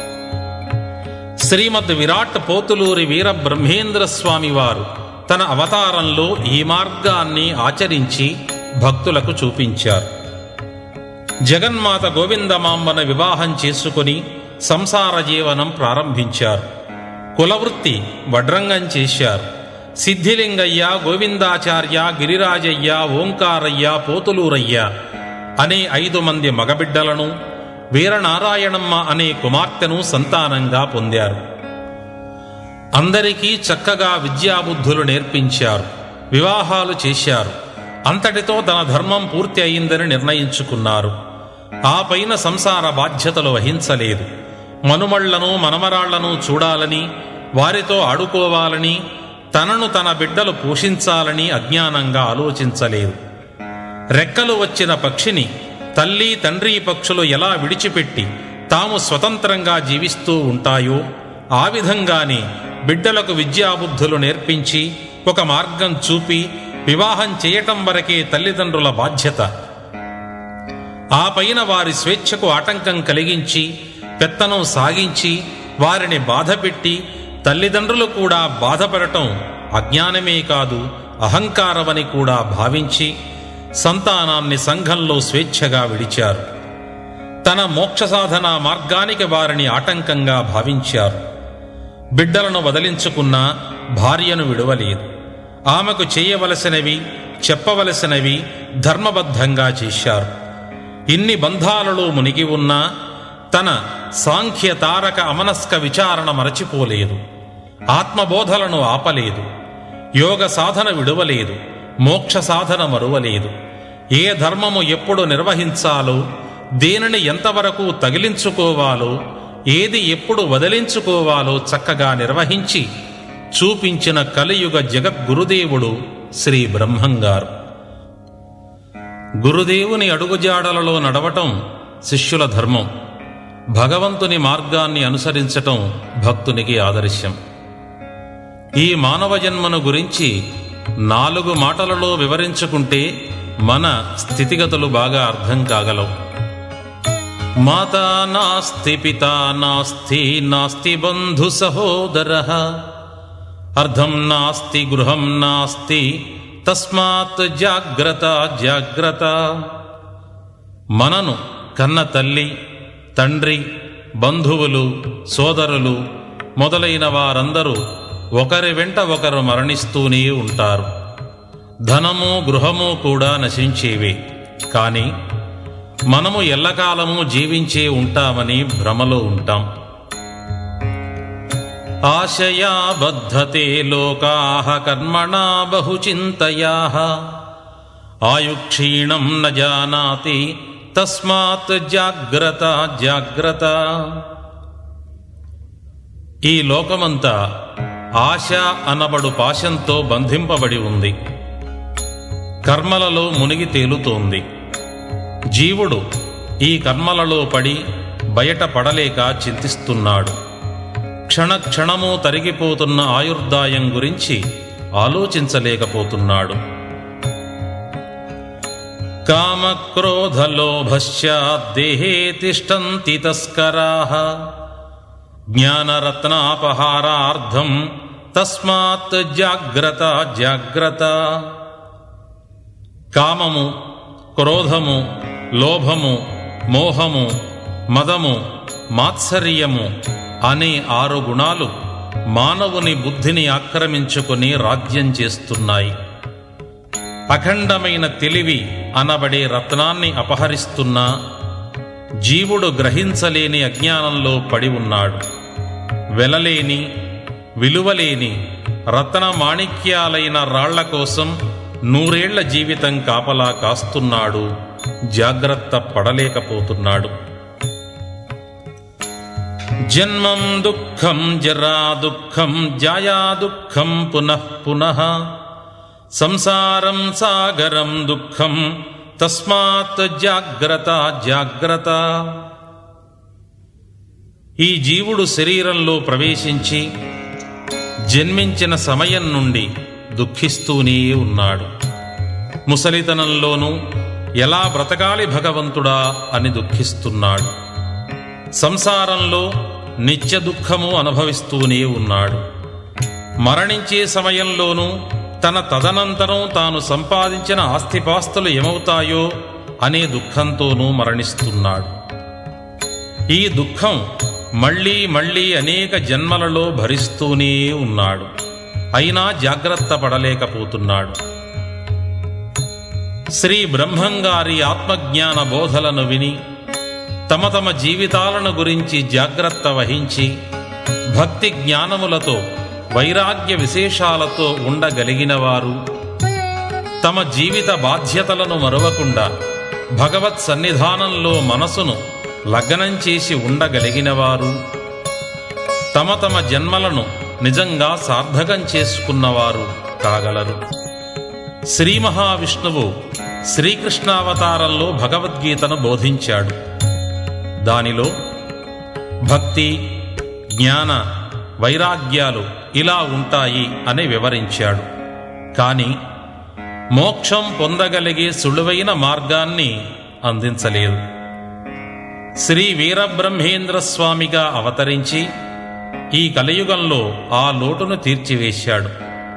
శ్రీమద్ విరాట్ పోతులూరి వీర బ్రహ్మేంద్ర స్వామి వారు తన అవతారంలో ఈ మార్గాన్ని ఆచరించి భక్తులకు చూపించారు జగన్మాత గోవిందమాంబన వివాహం చేసుకుని సంసార జీవనం ప్రారంభించారు కులవృత్తి వడ్రంగం చేశారు సిద్ధిలింగయ్య గోవిందాచార్య గిరిరాజయ్య ఓంకారయ్య పోతులూరయ్య అనే ఐదు మంది మగబిడ్డలను వీరనారాయణమ్మ అనే కుమార్తెను సంతానంగా పొందారు అందరికీ చక్కగా విద్యాబుద్ధులు నేర్పించారు వివాహాలు చేశారు అంతటితో తన ధర్మం పూర్తి అయిందని నిర్ణయించుకున్నారు ఆ పైన సంసార బాధ్యతలు వహించలేదు మనుమళ్లను మనమరాళ్లను చూడాలని వారితో ఆడుకోవాలని తనను తన బిడ్డలు పోషించాలని అజ్ఞానంగా ఆలోచించలేదు రెక్కలు వచ్చిన పక్షిని తల్లి తండ్రి పక్షులు ఎలా విడిచిపెట్టి తాము స్వతంత్రంగా జీవిస్తూ ఉంటాయో ఆ విధంగానే బిడ్డలకు విద్యాబుద్ధులు నేర్పించి ఒక మార్గం చూపి వివాహం చేయటం వరకే తల్లిదండ్రుల బాధ్యత ఆ పైన వారి స్వేచ్ఛకు ఆటంకం కలిగించి పెత్తనం సాగించి వారిని బాధపెట్టి తల్లిదండ్రులు కూడా బాధపడటం అజ్ఞానమే కాదు అహంకారమని కూడా భావించి సంతానాన్ని సంఘంలో స్వేచ్ఛగా విడిచారు తన మోక్ష సాధన మార్గానికి వారిని ఆటంకంగా భావించారు బిడ్డలను వదిలించుకున్న భార్యను విడవలేదు ఆమెకు చేయవలసినవి చెప్పవలసినవి ధర్మబద్ధంగా చేశారు ఇన్ని బంధాలలో మునిగి ఉన్నా తన సాంఖ్య తారక అమనస్క విచారణ మరచిపోలేదు ఆత్మబోధలను ఆపలేదు యోగ సాధన విడువలేదు మోక్ష సాధన మరువలేదు ఏ ధర్మము ఎప్పుడు నిర్వహించాలో దేనిని ఎంతవరకు తగిలించుకోవాలో ఏది ఎప్పుడు వదిలించుకోవాలో చక్కగా నిర్వహించి చూపించిన కలియుగ జగద్గురుదేవుడు శ్రీ బ్రహ్మంగారు గురుదేవుని అడుగుజాడలలో నడవటం శిష్యుల ధర్మం భగవంతుని మార్గాన్ని అనుసరించటం భక్తునికి ఆదర్శం ఈ మానవ జన్మను గురించి నాలుగు మాటలలో వివరించుకుంటే మన స్థితిగతులు బాగా అర్థం కాగలవు మాతా నాస్తి పితా నాస్తి నాస్తి బంధు సహోదర అర్థం నాస్తి గృహం నాస్తి తస్మాత్ జాగ్రత్త జాగ్రత్త మనను కన్న తల్లి తండ్రి బంధువులు సోదరులు మొదలైన వారందరూ ఒకరి వెంట ఒకరు మరణిస్తూనే ఉంటారు ధనము గృహము కూడా నశించేవే కానీ మనము ఎల్లకాలము జీవించే ఉంటామని భ్రమలో ఉంటాం ఆశయా బద్ధతే లోకా కర్మణా బహుచింతయా ఆయుక్షీణం న జానాతి తస్మాత్ జాగ్రత్త జాగ్రత్త ఈ లోకమంతా ఆశ అనబడు పాశంతో బంధింపబడి ఉంది కర్మలలో మునిగి తేలుతోంది జీవుడు ఈ కర్మలలో పడి బయట పడలేక చింతిస్తున్నాడు క్షణ క్షణము తరిగిపోతున్న ఆయుర్దాయం గురించి ఆలోచించలేకపోతున్నాడు కామక్రోధలోభశ్చ దేహే తిష్టంతి తస్కరా జ్ఞానరత్నాపహారార్థం తస్మాత్ జాగ్రత్త జాగ్రత్త కామము క్రోధము లోభము మోహము మదము మాత్సర్యము అనే ఆరు గుణాలు మానవుని బుద్ధిని ఆక్రమించుకుని రాజ్యం చేస్తున్నాయి అఖండమైన తెలివి అనబడే రత్నాన్ని అపహరిస్తున్నా జీవుడు గ్రహించలేని అజ్ఞానంలో పడి ఉన్నాడు వెలలేని విలువలేని రత్న మాణిక్యాలైన రాళ్ల కోసం నూరేళ్ల జీవితం కాపలా కాస్తున్నాడు జాగ్రత్త పడలేకపోతున్నాడు జన్మం దుఃఖం జరా దుఃఖం జాయా దుఃఖం పునః పునః సంసారం సాగరం దుఃఖం తస్మాత్ జాగ్రత్త జాగ్రత్త ఈ జీవుడు శరీరంలో ప్రవేశించి జన్మించిన సమయం నుండి దుఃఖిస్తూనే ఉన్నాడు ముసలితనంలోనూ ఎలా బ్రతకాలి భగవంతుడా అని దుఃఖిస్తున్నాడు సంసారంలో నిత్య దుఃఖము అనుభవిస్తూనే ఉన్నాడు మరణించే సమయంలోనూ తన తదనంతరం తాను సంపాదించిన ఆస్తిపాస్తులు ఏమవుతాయో అనే దుఃఖంతోనూ మరణిస్తున్నాడు ఈ దుఃఖం మళ్ళీ మళ్ళీ అనేక జన్మలలో భరిస్తూనే ఉన్నాడు అయినా జాగ్రత్త పడలేకపోతున్నాడు శ్రీ బ్రహ్మంగారి ఆత్మజ్ఞాన బోధలను విని తమ తమ జీవితాలను గురించి జాగ్రత్త వహించి భక్తి జ్ఞానములతో వైరాగ్య విశేషాలతో ఉండగలిగిన వారు తమ జీవిత బాధ్యతలను మరవకుండా భగవత్ సన్నిధానంలో మనసును లగ్నం చేసి ఉండగలిగిన వారు తమ తమ జన్మలను నిజంగా సార్థకం చేసుకున్నవారు కాగలరు శ్రీ మహావిష్ణువు శ్రీకృష్ణావతారంలో భగవద్గీతను బోధించాడు దానిలో భక్తి జ్ఞాన వైరాగ్యాలు ఇలా ఉంటాయి అని వివరించాడు కాని మోక్షం పొందగలిగే సులువైన మార్గాన్ని అందించలేదు శ్రీ వీరబ్రహ్మేంద్ర స్వామిగా అవతరించి ఈ కలియుగంలో ఆ లోటును తీర్చివేశాడు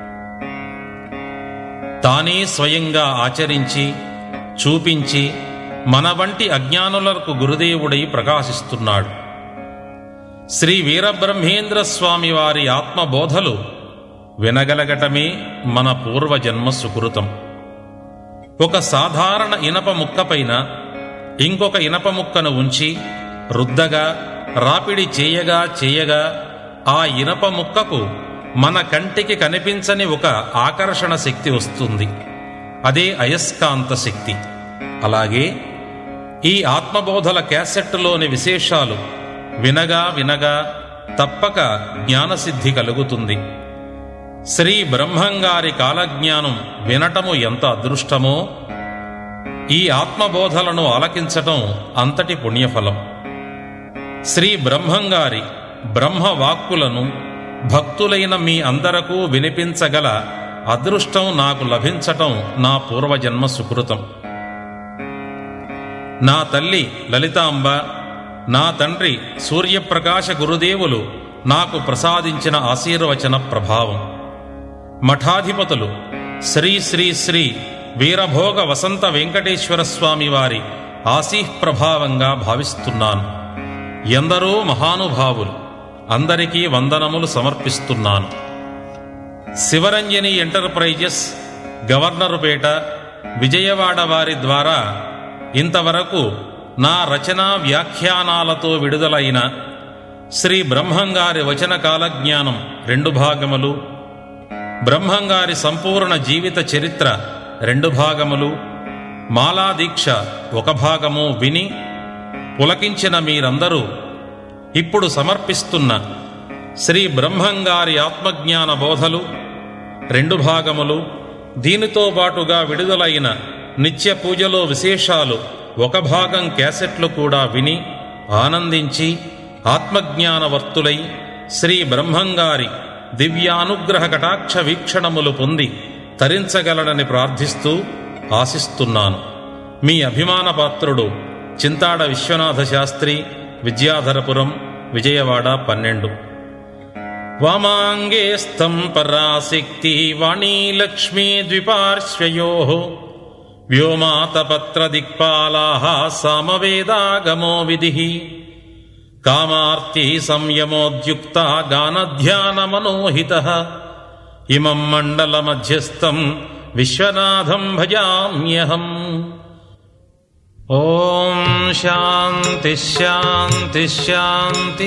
తానే స్వయంగా ఆచరించి చూపించి మన వంటి అజ్ఞానులకు గురుదేవుడై ప్రకాశిస్తున్నాడు శ్రీ వీరబ్రహ్మేంద్ర స్వామి వారి ఆత్మబోధలు వినగలగటమే మన పూర్వజన్మ సుకృతం ఒక సాధారణ ఇనప ముక్కపైన ఇంకొక ఇనప ముక్కను ఉంచి రుద్దగా రాపిడి చేయగా చేయగా ఆ ఇనప ముక్కకు మన కంటికి కనిపించని ఒక ఆకర్షణ శక్తి వస్తుంది అదే అయస్కాంత శక్తి అలాగే ఈ ఆత్మబోధల క్యాసెట్లోని విశేషాలు వినగా వినగా తప్పక జ్ఞానసిద్ధి కలుగుతుంది శ్రీ బ్రహ్మంగారి కాలజ్ఞానం వినటము ఎంత అదృష్టమో ఈ ఆత్మబోధలను ఆలకించటం అంతటి పుణ్యఫలం శ్రీ బ్రహ్మంగారి బ్రహ్మవాక్కులను భక్తులైన మీ అందరకు వినిపించగల అదృష్టం నాకు లభించటం నా పూర్వజన్మ సుకృతం నా తల్లి లలితాంబ నా తండ్రి సూర్యప్రకాశ గురుదేవులు నాకు ప్రసాదించిన ఆశీర్వచన ప్రభావం మఠాధిపతులు శ్రీ శ్రీ శ్రీ వీరభోగ వసంత వెంకటేశ్వర స్వామి వారి ఆశీహ్ ప్రభావంగా భావిస్తున్నాను ఎందరో మహానుభావులు అందరికీ వందనములు సమర్పిస్తున్నాను శివరంజని ఎంటర్ప్రైజెస్ గవర్నరుపేట విజయవాడ వారి ద్వారా ఇంతవరకు నా రచనా వ్యాఖ్యానాలతో విడుదలైన శ్రీ బ్రహ్మంగారి వచన కాలజ్ఞానం రెండు భాగములు బ్రహ్మంగారి సంపూర్ణ జీవిత చరిత్ర రెండు భాగములు మాలాదీక్ష ఒక భాగము విని పులకించిన మీరందరూ ఇప్పుడు సమర్పిస్తున్న శ్రీ బ్రహ్మంగారి ఆత్మజ్ఞాన బోధలు రెండు భాగములు దీనితో పాటుగా విడుదలైన నిత్య పూజలో విశేషాలు ఒక భాగం క్యాసెట్లు కూడా విని ఆనందించి ఆత్మజ్ఞానవర్తులై శ్రీ బ్రహ్మంగారి దివ్యానుగ్రహ కటాక్ష వీక్షణములు పొంది తరించగలడని ప్రార్థిస్తూ ఆశిస్తున్నాను మీ అభిమాన పాత్రుడు చింతాడ విశ్వనాథ శాస్త్రి విద్యాధరపురం విజయవాడ పన్నెండు వామాంగే స్థం పరాశక్తి వాణీ లక్ష్మీ ద్విపార్శ్వయో వ్యోమాతపత్రదిక్పాలా సామవేదాగమో విధి కామార్తి సంయమోద్యుక్త గానధ్యానమనోహిత ఇమం మండలమధ్యస్థం విశ్వనాథం భజామ్యహం ఓం శాంతి శాంతి శాంతి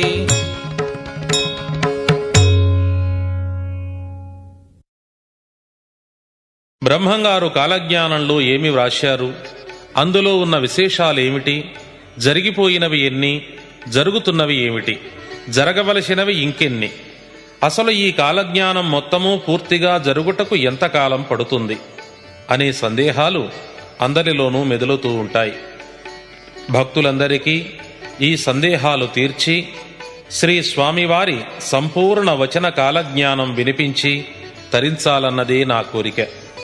బ్రహ్మంగారు కాలజ్ఞానంలో ఏమి వ్రాశారు అందులో ఉన్న విశేషాలేమిటి జరిగిపోయినవి ఎన్ని జరుగుతున్నవి ఏమిటి జరగవలసినవి ఇంకెన్ని అసలు ఈ కాలజ్ఞానం మొత్తము పూర్తిగా జరుగుటకు ఎంతకాలం పడుతుంది అనే సందేహాలు అందరిలోనూ మెదులుతూ ఉంటాయి భక్తులందరికీ ఈ సందేహాలు తీర్చి శ్రీ స్వామివారి సంపూర్ణ వచన కాలజ్ఞానం వినిపించి తరించాలన్నదే నా కోరిక